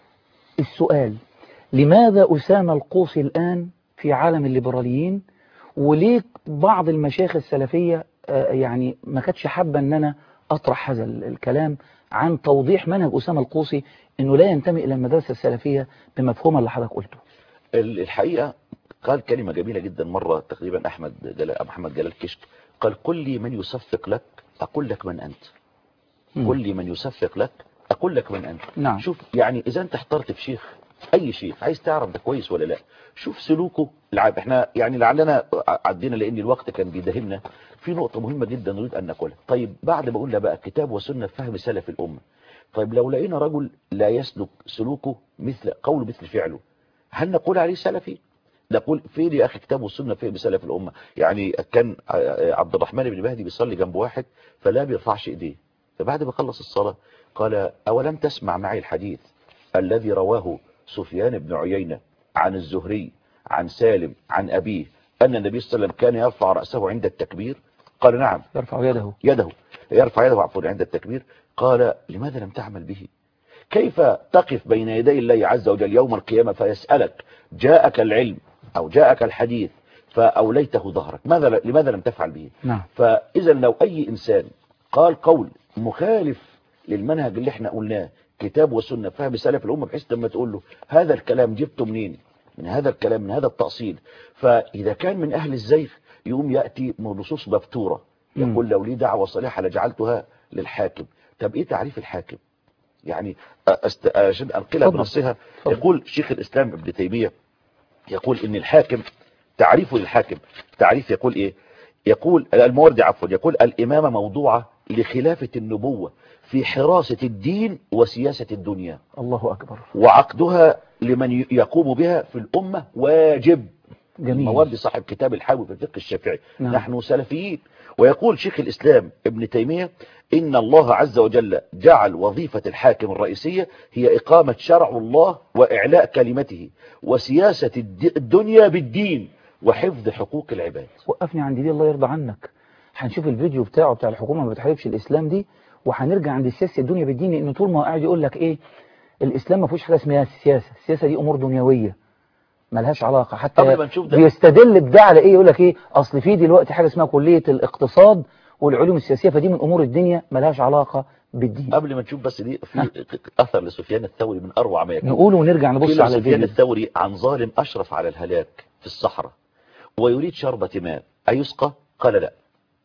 [SPEAKER 1] السؤال لماذا اسامه القوصي الان في عالم الليبراليين وليه بعض المشايخ السلفيه آه يعني ما كانتش حابه ان انا اطرح هذا ال- الكلام عن توضيح منهج اسامه القوصي انه لا ينتمي الى المدرسه السلفيه بمفهومها اللي حضرتك قلته
[SPEAKER 2] ال- الحقيقة قال كلمة جميلة جدا مرة تقريبا أحمد جلال محمد جلال كشك قال قل لي من يصفق لك أقول لك من أنت
[SPEAKER 1] مم.
[SPEAKER 2] قل لي من يصفق لك أقول لك من أنت
[SPEAKER 1] نعم.
[SPEAKER 2] شوف يعني إذا أنت احترت في شيخ أي شيخ عايز تعرف ده كويس ولا لا شوف سلوكه العاب احنا يعني لعلنا عدينا لأن الوقت كان بيداهمنا في نقطة مهمة جدا نريد أن نقولها طيب بعد ما قلنا بقى كتاب وسنة فهم سلف الأمة طيب لو لقينا رجل لا يسلك سلوكه مثل قول مثل فعله هل نقول عليه سلفي نقول فين يا اخي كتاب والسنه فين بسلف الامه يعني كان عبد الرحمن بن مهدي بيصلي جنب واحد فلا بيرفعش ايديه فبعد ما خلص الصلاه قال اولم تسمع معي الحديث الذي رواه سفيان بن عيينه عن الزهري عن سالم عن ابيه ان النبي صلى الله عليه وسلم كان يرفع راسه عند التكبير قال نعم
[SPEAKER 1] يرفع يده
[SPEAKER 2] يده يرفع يده عفوا عند التكبير قال لماذا لم تعمل به كيف تقف بين يدي الله عز وجل يوم القيامة فيسألك جاءك العلم أو جاءك الحديث فأوليته ظهرك ماذا لماذا لم تفعل به
[SPEAKER 1] نعم
[SPEAKER 2] فإذا لو أي إنسان قال قول مخالف للمنهج اللي احنا قلناه كتاب وسنة فهم سلف الأمة بحيث لما تقول له هذا الكلام جبته منين من هذا الكلام من هذا التأصيل فإذا كان من أهل الزيغ يقوم يأتي من نصوص مفتورة يقول لو لي دعوة صالحة لجعلتها للحاكم طب إيه تعريف الحاكم يعني أست... عشان أنقلها
[SPEAKER 1] اتفضل.
[SPEAKER 2] بنصها
[SPEAKER 1] اتفضل.
[SPEAKER 2] يقول شيخ الإسلام ابن تيمية يقول إن الحاكم تعريفه للحاكم تعريف يقول إيه يقول الموردي عفوا يقول الإمامة موضوعة لخلافة النبوة في حراسة الدين وسياسة الدنيا
[SPEAKER 1] الله أكبر
[SPEAKER 2] وعقدها لمن ي- يقوم بها في الأمة واجب
[SPEAKER 1] جميل
[SPEAKER 2] الموردي صاحب كتاب الحاوي في الفقه الشافعي
[SPEAKER 1] نعم.
[SPEAKER 2] نحن سلفيين ويقول شيخ الإسلام ابن تيمية إن الله عز وجل جعل وظيفة الحاكم الرئيسية هي إقامة شرع الله وإعلاء كلمته وسياسة الد- الدنيا بالدين وحفظ حقوق العباد
[SPEAKER 1] وقفني عند دي الله يرضى عنك هنشوف الفيديو بتاعه بتاع الحكومة ما بتحاربش الإسلام دي وهنرجع عند السياسة الدنيا بالدين لأن طول ما هو قاعد يقول لك إيه الإسلام ما فيهوش حاجة اسمها سياسة السياسة دي أمور دنيوية ملهاش علاقة حتى
[SPEAKER 2] قبل ما نشوف ده.
[SPEAKER 1] بيستدل بده على إيه يقول لك إيه أصل في دلوقتي حاجة اسمها كلية الاقتصاد والعلوم السياسية فدي من أمور الدنيا ملهاش علاقة بالدين
[SPEAKER 2] قبل ما نشوف بس دي في أثر لسفيان الثوري من أروع ما يكون
[SPEAKER 1] نقول ونرجع نبص
[SPEAKER 2] قيل
[SPEAKER 1] على
[SPEAKER 2] سفيان
[SPEAKER 1] الفيديو
[SPEAKER 2] الثوري عن ظالم أشرف على الهلاك في الصحراء ويريد شربة ماء أيسقى قال لا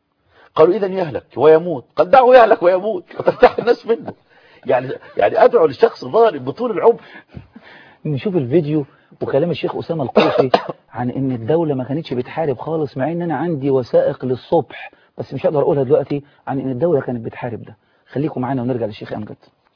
[SPEAKER 2] قالوا إذا يهلك ويموت قال دعه يهلك ويموت وترتاح الناس منه يعني يعني أدعو لشخص ظالم بطول العمر
[SPEAKER 1] نشوف الفيديو وكلام الشيخ أسامة القوسي عن ان الدولة ما كانتش بتحارب خالص مع ان انا عندي وثائق للصبح بس مش هقدر اقولها دلوقتي عن ان الدولة كانت بتحارب ده خليكم معانا ونرجع للشيخ امجد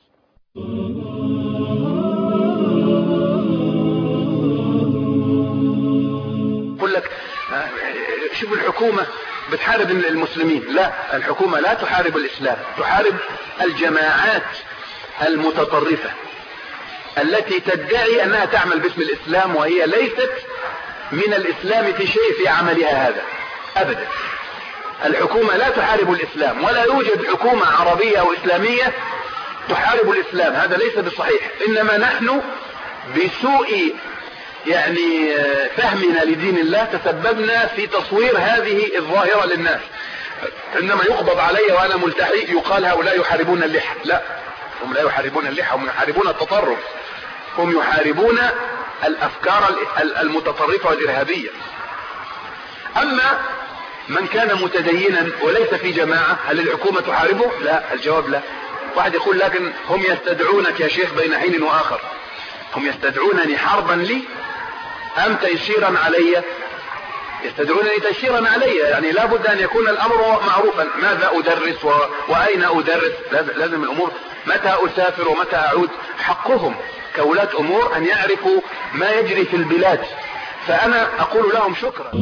[SPEAKER 3] يقول لك آه، شوف الحكومة بتحارب المسلمين لا الحكومة لا تحارب الإسلام تحارب الجماعات المتطرفة التي تدعي أنها تعمل باسم الإسلام وهي ليست من الإسلام في شيء في عملها هذا أبدا الحكومة لا تحارب الإسلام ولا يوجد حكومة عربية أو إسلامية تحارب الإسلام هذا ليس بالصحيح إنما نحن بسوء يعني آه، فهمنا لدين الله تسببنا في تصوير هذه الظاهرة للناس عندما يقبض علي وأنا ملتحي يقال هؤلاء يحاربون اللحى لا هم لا يحاربون اللحى هم يحاربون التطرف هم يحاربون الأفكار ال- المتطرفة والإرهابية أما من كان متدينا وليس في جماعة هل الحكومة تحاربه؟ لا الجواب لا واحد يقول لكن هم يستدعونك يا شيخ بين حين وآخر هم يستدعونني حربا لي أم تيسيرا علي يستدعونني تيسيرا علي يعني لابد أن يكون الأمر معروفا ماذا أدرس و... وأين أدرس لازم, لازم الأمور متى أسافر ومتى أعود حقهم كولاة أمور أن يعرفوا ما يجري في البلاد فأنا أقول لهم شكرا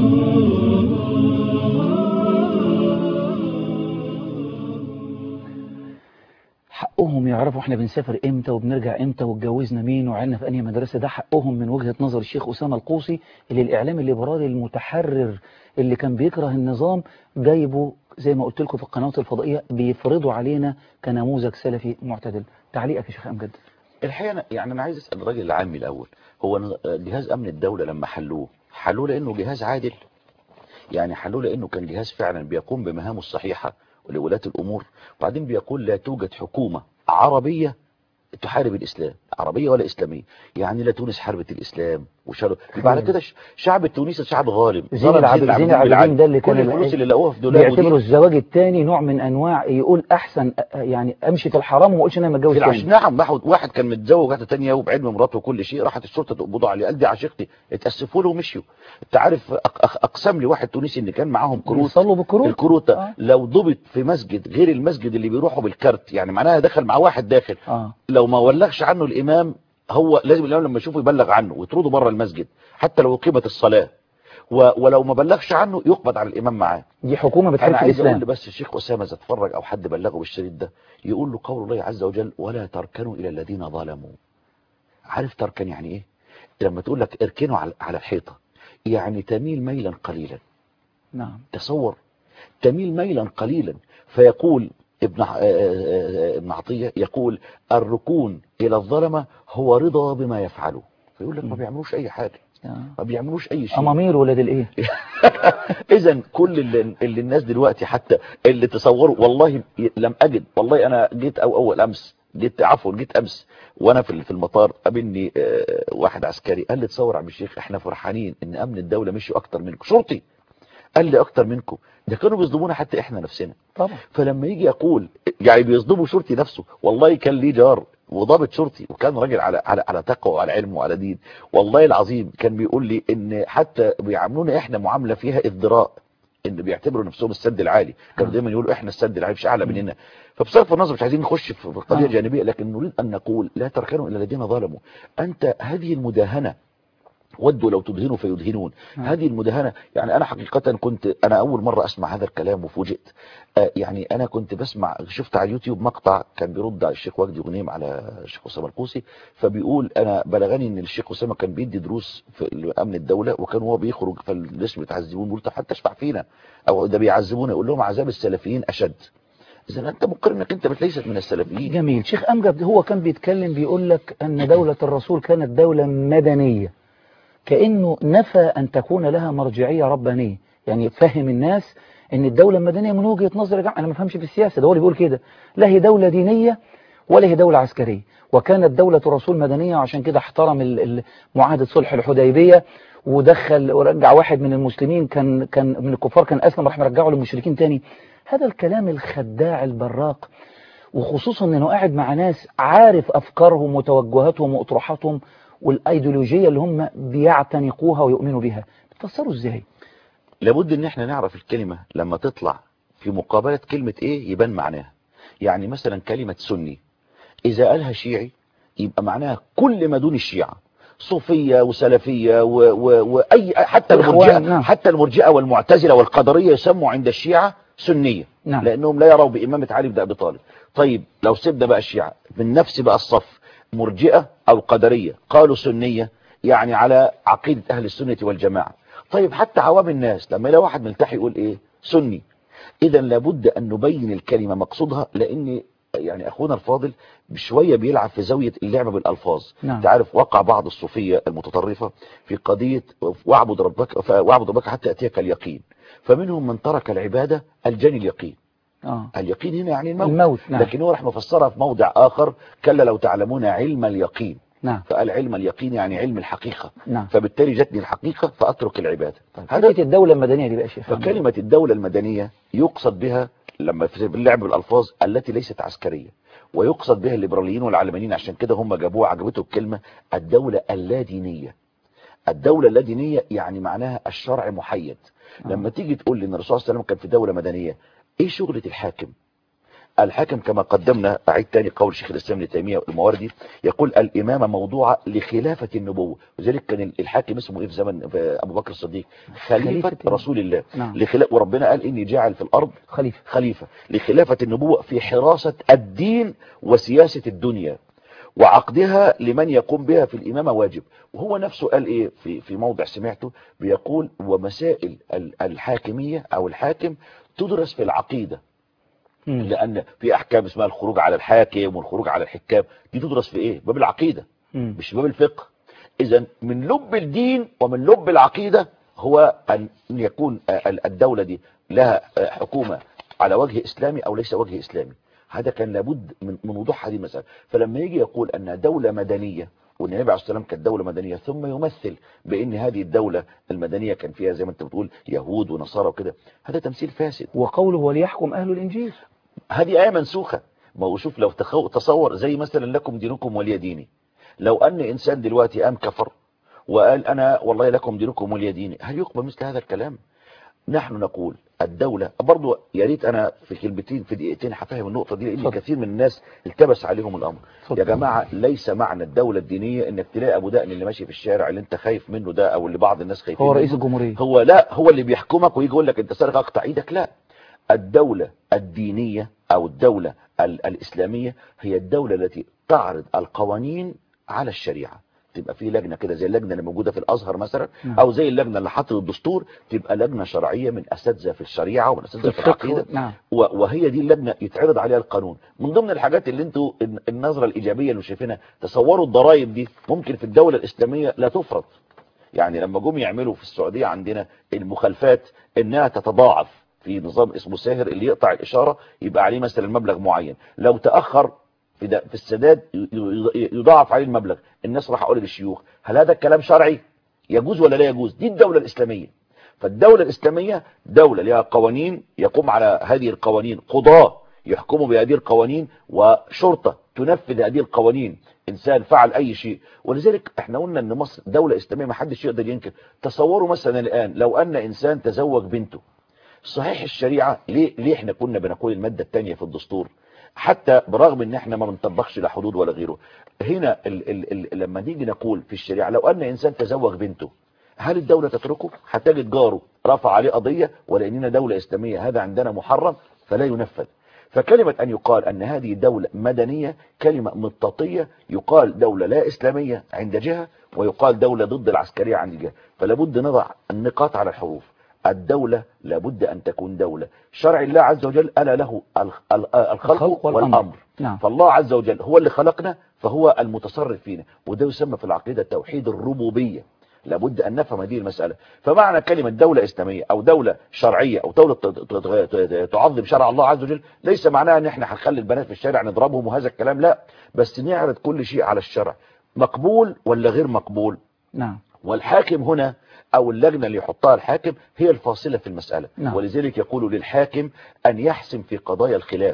[SPEAKER 1] حقهم يعرفوا احنا بنسافر امتى وبنرجع امتى واتجوزنا مين وعنا في انهي مدرسة ده حقهم من وجهة نظر الشيخ أسامة القوسي اللي الإعلام الليبرالي المتحرر اللي كان بيكره النظام جايبه زي ما قلت لكم في القنوات الفضائية بيفرضوا علينا كنموذج سلفي معتدل تعليقك يا شيخ أمجد
[SPEAKER 2] الحقيقة أنا يعني أنا عايز أسأل الراجل العامي الأول هو ن- جهاز أمن الدولة لما حلوه حلوه لأنه جهاز عادل يعني حلوه لأنه كان جهاز فعلا بيقوم بمهامه الصحيحة لولاة الأمور وبعدين بيقول لا توجد حكومة عربية تحارب الإسلام عربية ولا إسلامية يعني لا تونس حاربت الإسلام وشاروا بعد كده ش- شعب التونسي شعب غالب
[SPEAKER 1] زين
[SPEAKER 2] ضرب
[SPEAKER 1] العابدين زين العابدين ده اللي
[SPEAKER 2] كل
[SPEAKER 1] كان
[SPEAKER 2] الفلوس اللي لقوها في دولابه
[SPEAKER 1] بيعتبروا
[SPEAKER 2] دي
[SPEAKER 1] الزواج الثاني نوع من انواع يقول احسن أ- يعني امشي في الحرام وما اقولش انا متجوز
[SPEAKER 2] في العش
[SPEAKER 1] تاني
[SPEAKER 2] نعم واحد واحد كان متزوج واحده تانية وبعلم مراته وكل شيء راحت الشرطه تقبضوا عليه قال دي عشيقتي اتاسفوا له ومشيوا انت عارف أق- أق- اقسم لي واحد تونسي ان كان معاهم كروت
[SPEAKER 1] يصلوا بالكروت
[SPEAKER 2] الكروت
[SPEAKER 1] آه.
[SPEAKER 2] لو ضبط في مسجد غير المسجد اللي بيروحوا بالكارت يعني معناها دخل مع واحد داخل
[SPEAKER 1] اه
[SPEAKER 2] لو ما ولغش عنه الامام هو لازم الامام لما يشوفه يبلغ عنه ويطرده بره المسجد حتى لو اقيمت الصلاه و- ولو ما بلغش عنه يقبض على الامام معاه
[SPEAKER 1] دي حكومة بتحارب
[SPEAKER 2] انا
[SPEAKER 1] في
[SPEAKER 2] عايز اقول
[SPEAKER 1] الاسلام
[SPEAKER 2] بس الشيخ اسامه اذا اتفرج او حد بلغه بالشريط ده يقول له قول الله عز وجل ولا تركنوا الى الذين ظلموا عارف تركن يعني ايه لما تقول لك اركنوا على على الحيطه يعني تميل ميلا قليلا
[SPEAKER 1] نعم
[SPEAKER 2] تصور تميل ميلا قليلا فيقول ابن ع- آه، آه، آه، ابن عطيه يقول الركون الى الظلمه هو رضا بما يفعلوا فيقول لك ما بيعملوش اي حاجه
[SPEAKER 1] آه.
[SPEAKER 2] ما بيعملوش اي شيء
[SPEAKER 1] امامير ولاد الايه
[SPEAKER 2] اذا كل اللي, اللي الناس دلوقتي حتى اللي تصوروا والله ي- لم اجد والله انا جيت او اول امس جيت عفوا جيت امس وانا في في المطار قابلني آه، واحد عسكري قال لي تصور يا عم الشيخ احنا فرحانين ان امن الدوله مشوا اكتر منكم شرطي قال لي اكتر منكم ده كانوا بيصدمونا حتى احنا نفسنا
[SPEAKER 1] طبعا
[SPEAKER 2] فلما يجي يقول يعني بيصدموا شرطي نفسه والله كان ليه جار وضابط شرطي وكان راجل على على على تقوى وعلى علم وعلى دين والله العظيم كان بيقول لي ان حتى بيعاملونا احنا معامله فيها ازدراء ان بيعتبروا نفسهم السد العالي كانوا
[SPEAKER 1] آه.
[SPEAKER 2] دايما يقولوا احنا السد العالي مش اعلى مننا فبصرف النظر مش عايزين نخش في في قضيه
[SPEAKER 1] آه.
[SPEAKER 2] جانبيه لكن نريد ان نقول لا تركنوا الى الذين ظلموا انت هذه المداهنه ودوا لو تدهنوا فيدهنون
[SPEAKER 1] آه.
[SPEAKER 2] هذه المداهنة يعني أنا حقيقة كنت أنا أول مرة أسمع هذا الكلام وفوجئت آه، يعني أنا كنت بسمع شفت على اليوتيوب مقطع كان بيرد على الشيخ وجدي غنيم على الشيخ أسامة القوسي فبيقول أنا بلغني إن الشيخ أسامة كان بيدي دروس في أمن الدولة وكان هو بيخرج فالناس بتعذبون بيقول طب حتى اشفع فينا أو ده بيعذبونا يقول لهم عذاب السلفيين أشد إذا أنت مقر إنك أنت ليست من السلفيين
[SPEAKER 1] جميل شيخ أمجد هو كان بيتكلم بيقول لك أن دولة الرسول كانت دولة مدنية كأنه نفى أن تكون لها مرجعية ربانية يعني فهم الناس أن الدولة المدنية من وجهة نظر يا جماعة أنا ما فهمش في السياسة ده هو اللي بيقول كده لا هي دولة دينية ولا هي دولة عسكرية وكانت دولة الرسول مدنية وعشان كده احترم ال- ال- معاهدة صلح الحديبية ودخل ورجع واحد من المسلمين كان كان من الكفار كان أسلم راح مرجعه للمشركين تاني هذا الكلام الخداع البراق وخصوصا انه قاعد مع ناس عارف افكارهم وتوجهاتهم واطروحاتهم والايديولوجيه اللي هم بيعتنقوها ويؤمنوا بها بتفسروا ازاي
[SPEAKER 2] لابد ان احنا نعرف الكلمة لما تطلع في مقابلة كلمة ايه يبان معناها يعني مثلا كلمة سني اذا قالها شيعي يبقى معناها كل ما دون الشيعة صوفية وسلفية و... و... وأي حتى
[SPEAKER 1] والإخوان،
[SPEAKER 2] المرجئة
[SPEAKER 1] نعم.
[SPEAKER 2] حتى المرجئة والمعتزلة والقدرية يسموا عند الشيعة سنية
[SPEAKER 1] نعم.
[SPEAKER 2] لأنهم لا يروا بإمامة علي بن أبي طالب طيب لو سيبنا بقى الشيعة من نفس بقى الصف مرجئة أو قدرية قالوا سنية يعني على عقيدة أهل السنة والجماعة طيب حتى عوام الناس لما يلاقي واحد ملتحي يقول إيه سني إذا لابد أن نبين الكلمة مقصودها لأن يعني أخونا الفاضل بشوية بيلعب في زاوية اللعبة بالألفاظ
[SPEAKER 1] نعم.
[SPEAKER 2] انت عارف وقع بعض الصوفية المتطرفة في قضية واعبد ربك واعبد ربك حتى يأتيك اليقين فمنهم من ترك العبادة الجني اليقين
[SPEAKER 1] اه
[SPEAKER 2] اليقين هنا يعني الموت,
[SPEAKER 1] الموت، نعم.
[SPEAKER 2] لكن هو راح مفسرها في موضع آخر كلا لو تعلمون علم اليقين
[SPEAKER 1] نعم
[SPEAKER 2] فقال علم اليقين يعني علم الحقيقة
[SPEAKER 1] نعم
[SPEAKER 2] فبالتالي جتني الحقيقة فأترك العبادة
[SPEAKER 1] هذه الدولة المدنية دي بقى يا شيخ
[SPEAKER 2] فكلمة الدولة المدنية يقصد بها لما في اللعب بالألفاظ التي ليست عسكرية ويقصد بها الليبراليين والعلمانيين عشان كده هم جابوها عجبته الكلمة الدولة اللادينية الدولة اللادينية يعني معناها الشرع محيد لما تيجي تقول لي ان الرسول صلى الله عليه وسلم كان في دولة مدنية ايه شغلة الحاكم الحاكم كما قدمنا أعيد تاني قول شيخ الإسلام ابن تيمية المواردي يقول الإمامة موضوعة لخلافة النبوة وذلك كان الحاكم اسمه إيه في زمن في أبو بكر الصديق خليفة
[SPEAKER 1] خليفة
[SPEAKER 2] رسول الله
[SPEAKER 1] نعم.
[SPEAKER 2] لخلا... وربنا قال إني جاعل في الأرض
[SPEAKER 1] خليفة
[SPEAKER 2] خليفة لخلافة النبوة في حراسة الدين وسياسة الدنيا وعقدها لمن يقوم بها في الإمامة واجب وهو نفسه قال إيه في, في موضع سمعته بيقول ومسائل ال- الحاكمية أو الحاكم تدرس في العقيدة
[SPEAKER 1] مم.
[SPEAKER 2] لأن في أحكام اسمها الخروج على الحاكم والخروج على الحكام دي تدرس في إيه باب العقيدة
[SPEAKER 1] مم.
[SPEAKER 2] مش باب الفقه إذا من لب الدين ومن لب العقيدة هو أن يكون ال- الدولة دي لها حكومة على وجه إسلامي أو ليس وجه إسلامي هذا كان لابد من من وضوح هذه المسألة فلما يجي يقول أن دولة مدنية وان النبي عليه الصلاه والسلام كانت دوله مدنيه ثم يمثل بان هذه الدوله المدنيه كان فيها زي ما انت بتقول يهود ونصارى وكده هذا تمثيل فاسد
[SPEAKER 1] وقوله وليحكم أهل الإنجيل
[SPEAKER 2] هذه آية منسوخة ما هو شوف لو تخو... تصور زي مثلا لكم دينكم ولي ديني لو أن إنسان دلوقتي قام كفر وقال أنا والله لكم دينكم ولي ديني هل يقبل مثل هذا الكلام نحن نقول الدولة برضو يا ريت أنا في كلمتين في دقيقتين هفهم النقطة دي لأن
[SPEAKER 1] اتفضل.
[SPEAKER 2] كثير من الناس التبس عليهم الأمر
[SPEAKER 1] اتفضل.
[SPEAKER 2] يا جماعة ليس معنى الدولة الدينية إنك تلاقي أبو دقن اللي ماشي في الشارع اللي أنت خايف منه ده أو اللي بعض الناس خايفين
[SPEAKER 1] هو
[SPEAKER 2] منه
[SPEAKER 1] رئيس الجمهورية
[SPEAKER 2] هو لا هو اللي بيحكمك ويجي يقول لك انت سارق اقطع ايدك لا الدولة الدينية او الدولة ال- الاسلامية هي الدولة التي تعرض القوانين على الشريعة تبقى في لجنة كده زي اللجنة اللي موجودة في الازهر مثلا
[SPEAKER 1] نعم.
[SPEAKER 2] او زي اللجنة اللي حاطط الدستور تبقى لجنة شرعية من اساتذة في الشريعة ومن اساتذة في العقيدة
[SPEAKER 1] نعم
[SPEAKER 2] و- وهي دي اللجنة يتعرض عليها القانون من ضمن الحاجات اللي انتوا الن- النظرة الإيجابية اللي شايفينها تصوروا الضرائب دي ممكن في الدولة الإسلامية لا تفرض يعني لما جم يعملوا في السعودية عندنا المخالفات انها تتضاعف في نظام اسمه ساهر اللي يقطع الإشارة يبقى عليه مثلا مبلغ معين لو تأخر في, ده في السداد ي- ي- يضاعف عليه المبلغ الناس راح اقول للشيوخ هل هذا الكلام شرعي يجوز ولا لا يجوز دي الدولة الإسلامية فالدولة الإسلامية دولة لها قوانين يقوم على هذه القوانين قضاة يحكموا بهذه القوانين وشرطة تنفذ هذه القوانين إنسان فعل أي شيء ولذلك احنا قلنا أن مصر دولة إسلامية ما حدش يقدر ينكر تصوروا مثلا الآن لو أن إنسان تزوج بنته صحيح الشريعة ليه, ليه احنا كنا بنقول المادة الثانية في الدستور حتى برغم ان احنا ما بنطبقش لا حدود ولا غيره هنا ال ال ال لما نيجي نقول في الشريعة لو ان انسان تزوج بنته هل الدولة تتركه هتجد جاره رفع عليه قضية ولاننا دولة اسلامية هذا عندنا محرم فلا ينفذ فكلمة أن يقال أن هذه دولة مدنية كلمة مطاطية يقال دولة لا إسلامية عند جهة ويقال دولة ضد العسكرية عند جهة فلابد نضع النقاط على الحروف الدولة لابد أن تكون دولة شرع الله عز وجل ألا له الخ- ال- الخلق
[SPEAKER 1] الخلق والأمر.
[SPEAKER 2] والأمر
[SPEAKER 1] نعم
[SPEAKER 2] فالله عز وجل هو اللي خلقنا فهو المتصرف فينا وده يسمى في العقيدة توحيد الربوبية لابد أن نفهم هذه المسألة فمعنى كلمة دولة إسلامية أو دولة شرعية أو دولة ت- ت- ت- تعظم شرع الله عز وجل ليس معناها أن احنا هنخلي البنات في الشارع نضربهم وهذا الكلام لا بس نعرض كل شيء على الشرع مقبول ولا غير مقبول
[SPEAKER 1] نعم
[SPEAKER 2] والحاكم هنا او اللجنة اللي يحطها الحاكم هي الفاصلة في المسألة
[SPEAKER 1] نعم.
[SPEAKER 2] ولذلك يقول للحاكم ان يحسم في قضايا الخلاف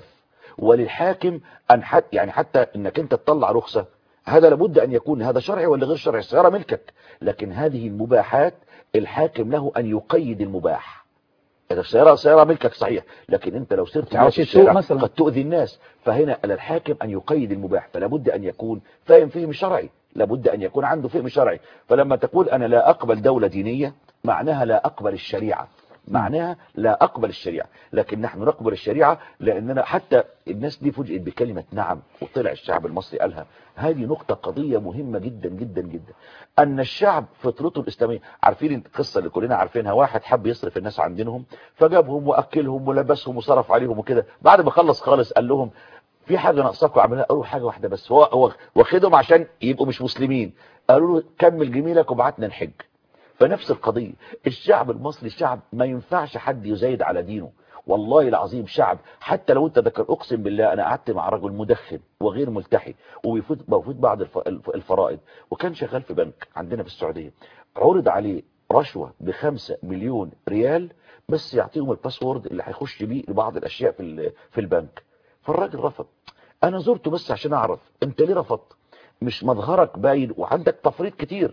[SPEAKER 2] وللحاكم ان حت يعني حتى انك انت تطلع رخصة هذا لابد ان يكون هذا شرعي ولا غير شرعي السيارة ملكك لكن هذه المباحات الحاكم له ان يقيد المباح إذا السيارة سيارة ملكك صحيح لكن انت لو سرت
[SPEAKER 1] عاوز
[SPEAKER 2] بيها في
[SPEAKER 1] تسوق
[SPEAKER 2] الشارع
[SPEAKER 1] مثلا.
[SPEAKER 2] قد تؤذي الناس فهنا على الحاكم ان يقيد المباح فلا بد ان يكون فاهم فهم شرعي لابد ان يكون عنده فهم شرعي فلما تقول انا لا اقبل دولة دينية معناها لا اقبل الشريعة معناها لا اقبل الشريعة لكن نحن نقبل الشريعة لاننا حتى الناس دي فوجئت بكلمة نعم وطلع الشعب المصري قالها هذه نقطة قضية مهمة جدا جدا جدا ان الشعب فطرته الاسلامية عارفين القصة اللي كلنا عارفينها واحد حب يصرف الناس عن دينهم فجابهم واكلهم ولبسهم وصرف عليهم وكده بعد ما خلص خالص قال لهم في حاجة ناقصاكم اعملها قالوا حاجة واحدة بس هو هو واخدهم عشان يبقوا مش مسلمين قالوا له كمل جميلك وبعتنا نحج فنفس القضية الشعب المصري شعب ما ينفعش حد يزايد على دينه والله العظيم شعب حتى لو انت ذكر اقسم بالله انا قعدت مع رجل مدخن وغير ملتحي وبيفوت بيفوت بعض الف- الف- الفرائض وكان شغال في بنك عندنا في السعودية عرض عليه رشوة بخمسة مليون ريال بس يعطيهم الباسورد اللي هيخش بيه لبعض الاشياء في ال- في البنك فالراجل رفض انا زرته بس عشان اعرف انت ليه رفضت مش مظهرك باين وعندك تفريط كتير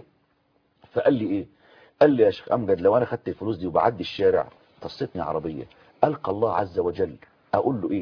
[SPEAKER 2] فقال لي ايه قال لي يا شيخ امجد لو انا خدت الفلوس دي وبعدي الشارع تصيتني عربية القى الله عز وجل اقول له ايه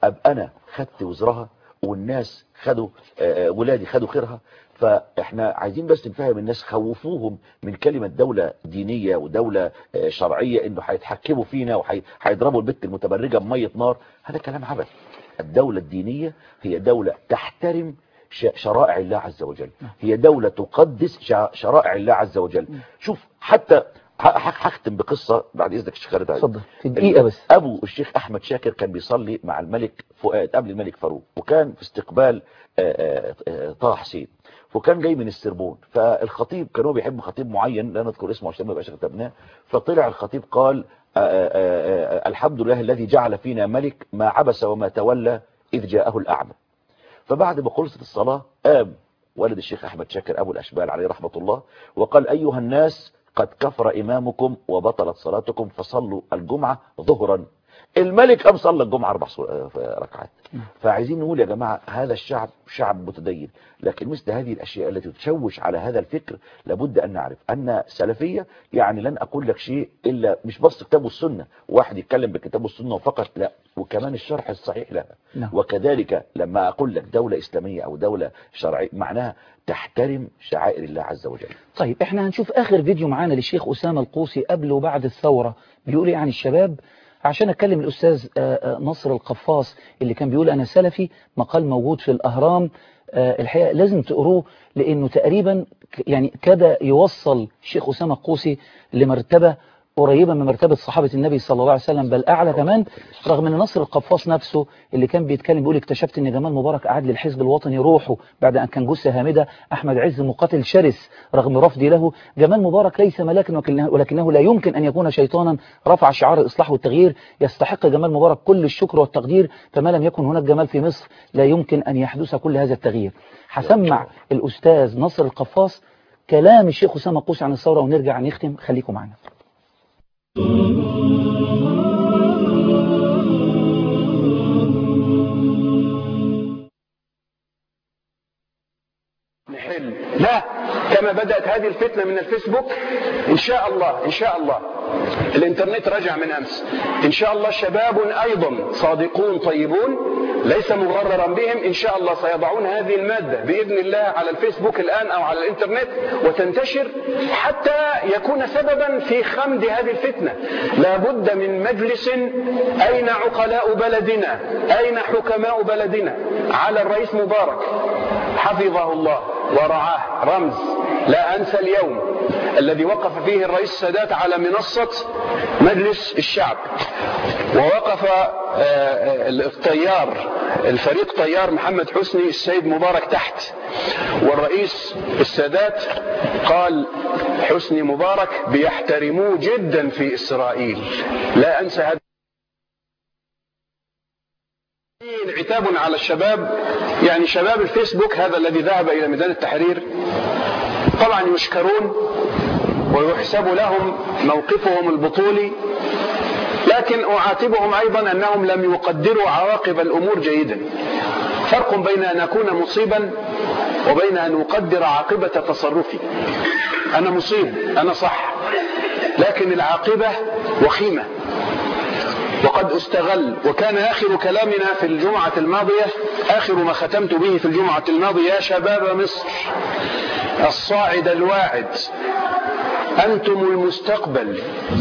[SPEAKER 2] ابقى انا خدت وزرها والناس خدوا آه، آه، ولادي خدوا خيرها فاحنا عايزين بس نفهم الناس خوفوهم من كلمة دولة دينية ودولة آه، شرعية انه هيتحكموا فينا وهيضربوا البت المتبرجة بمية نار هذا كلام عبث الدولة الدينية هي دولة تحترم ش- شرائع الله عز وجل هي دولة تقدس ش- شرائع الله عز وجل شوف حتى ه- ه- هختم بقصة بعد اذنك الشيخ خالد علي.
[SPEAKER 1] اتفضل في دقيقة بس
[SPEAKER 2] ابو الشيخ احمد شاكر كان بيصلي مع الملك فؤاد قبل الملك فاروق وكان في استقبال آه، آه، آه، طه حسين وكان جاي من السربون فالخطيب كان هو بيحب خطيب معين لا نذكر اسمه عشان ما يبقاش كتبناه فطلع الخطيب قال آه، آه، آه، الحمد لله الذي جعل فينا ملك ما عبس وما تولى اذ جاءه الاعمى فبعد ما خلصت الصلاة قام والد الشيخ أحمد شاكر أبو الأشبال عليه رحمة الله وقال أيها الناس قد كفر إمامكم وبطلت صلاتكم فصلوا الجمعة ظهرا الملك قام صلى الجمعة أربع صل- آه، ركعات فعايزين نقول يا جماعة هذا الشعب شعب متدين لكن مثل هذه الأشياء التي تشوش على هذا الفكر لابد أن نعرف أن سلفية يعني لن أقول لك شيء إلا مش بس كتاب والسنة واحد يتكلم بكتاب والسنة فقط لا وكمان الشرح الصحيح لها
[SPEAKER 1] نعم.
[SPEAKER 2] وكذلك لما أقول لك دولة إسلامية أو دولة شرعية معناها تحترم شعائر الله عز وجل
[SPEAKER 1] طيب احنا هنشوف اخر فيديو معانا للشيخ اسامه القوسي قبل وبعد الثوره بيقول ايه عن الشباب عشان اتكلم الاستاذ آه، آه، نصر القفاص اللي كان بيقول انا سلفي مقال موجود في الاهرام آه، الحقيقه لازم تقروه لانه تقريبا ك- يعني كاد يوصل الشيخ اسامه القوسي لمرتبه قريبة من مرتبة صحابة النبي صلى الله عليه وسلم بل أعلى كمان رغم أن نصر القفاص نفسه اللي كان بيتكلم بيقول اكتشفت أن جمال مبارك أعاد للحزب الوطني روحه بعد أن كان جثة هامدة أحمد عز مقاتل شرس رغم رفضي له جمال مبارك ليس ملاكا ولكنه, ولكنه لا يمكن أن يكون شيطانا رفع شعار الإصلاح والتغيير يستحق جمال مبارك كل الشكر والتقدير فما لم يكن هناك جمال في مصر لا يمكن أن يحدث كل هذا التغيير هسمع الأستاذ نصر القفاص كلام الشيخ أسامة قوسي عن الثورة ونرجع نختم خليكم معنا
[SPEAKER 4] نحل لا كما بدأت هذه الفتنة من الفيسبوك إن شاء الله إن شاء الله الإنترنت رجع من أمس إن شاء الله شباب أيضا صادقون طيبون ليس مغررا بهم إن شاء الله سيضعون هذه المادة بإذن الله على الفيسبوك الآن أو على الإنترنت وتنتشر حتى يكون سببا في خمد هذه الفتنة لابد من مجلس أين عقلاء بلدنا أين حكماء بلدنا على الرئيس مبارك حفظه الله ورعاه رمز لا أنسى اليوم الذي وقف فيه الرئيس السادات على منصة مجلس الشعب ووقف آه، آه، الطيار الفريق طيار محمد حسني السيد مبارك تحت والرئيس السادات قال حسني مبارك بيحترموه جدا في إسرائيل لا أنسى هذا عتاب على الشباب يعني شباب الفيسبوك هذا الذي ذهب إلى ميدان التحرير طبعا يشكرون ويحسب لهم موقفهم البطولي لكن أعاتبهم أيضا أنهم لم يقدروا عواقب الأمور جيدا فرق بين أن أكون مصيبا وبين أن أقدر عاقبة تصرفي أنا مصيب أنا صح لكن العاقبة وخيمة وقد استغل وكان آخر كلامنا في الجمعة الماضية آخر ما ختمت به في الجمعة الماضية يا شباب مصر الصاعد الواعد أنتم المستقبل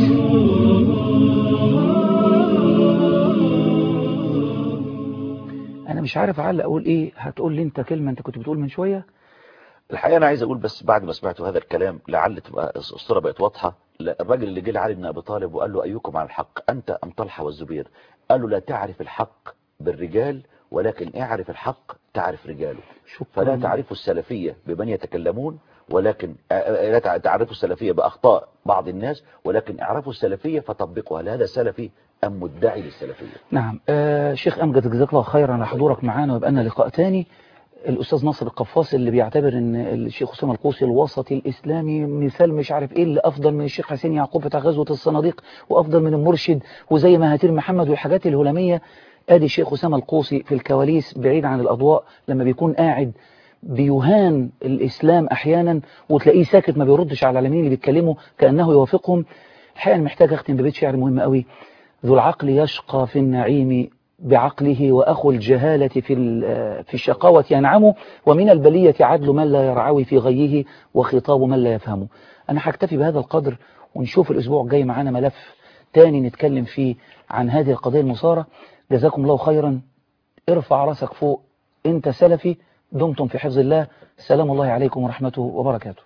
[SPEAKER 1] أنا مش عارف أعلق أقول إيه هتقول لي أنت كلمة أنت كنت بتقول من شوية
[SPEAKER 2] الحقيقة أنا عايز أقول بس بعد ما سمعت هذا الكلام لعل تبقى الصورة بقت واضحة لا، الراجل اللي جه لعلي بن أبي طالب وقال له أيكم على الحق أنت أم طلحة والزبير قال له لا تعرف الحق بالرجال ولكن اعرف الحق تعرف رجاله فلا تعرف السلفية بمن يتكلمون ولكن لا تع- تعرفوا السلفية بأخطاء بعض الناس ولكن اعرفوا السلفية فطبقوا هل هذا سلفي أم مدعي للسلفية
[SPEAKER 1] نعم آه شيخ أمجد جزاك الله خيرا على حضورك معانا ويبقى لنا لقاء تاني الأستاذ ناصر القفاص اللي بيعتبر أن الشيخ أسامة القوسي الوسطي الإسلامي مثال مش عارف إيه اللي أفضل من الشيخ حسين يعقوب بتاع غزوة الصناديق وأفضل من المرشد وزي مهاتير محمد والحاجات الهلامية آدي الشيخ أسامة القوسي في الكواليس بعيد عن الأضواء لما بيكون قاعد بيهان الإسلام أحيانا وتلاقيه ساكت ما بيردش على العالمين اللي بيتكلموا كأنه يوافقهم الحقيقة أنا محتاج أختم ببيت شعر مهم قوي ذو العقل يشقى في النعيم بعقله وأخو الجهالة في في الشقاوة ينعم ومن البلية عدل من لا يرعوي في غيه وخطاب من لا يفهمه أنا هكتفي بهذا القدر ونشوف الأسبوع الجاي معانا ملف تاني نتكلم فيه عن هذه القضية المصارة جزاكم الله خيرا ارفع راسك فوق انت سلفي دمتم في حفظ الله سلام الله عليكم ورحمته وبركاته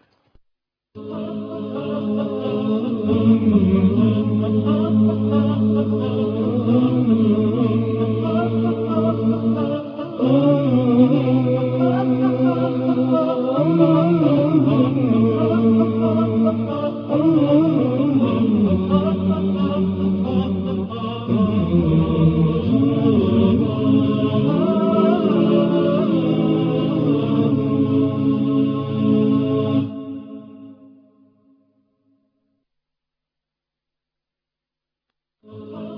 [SPEAKER 5] Oh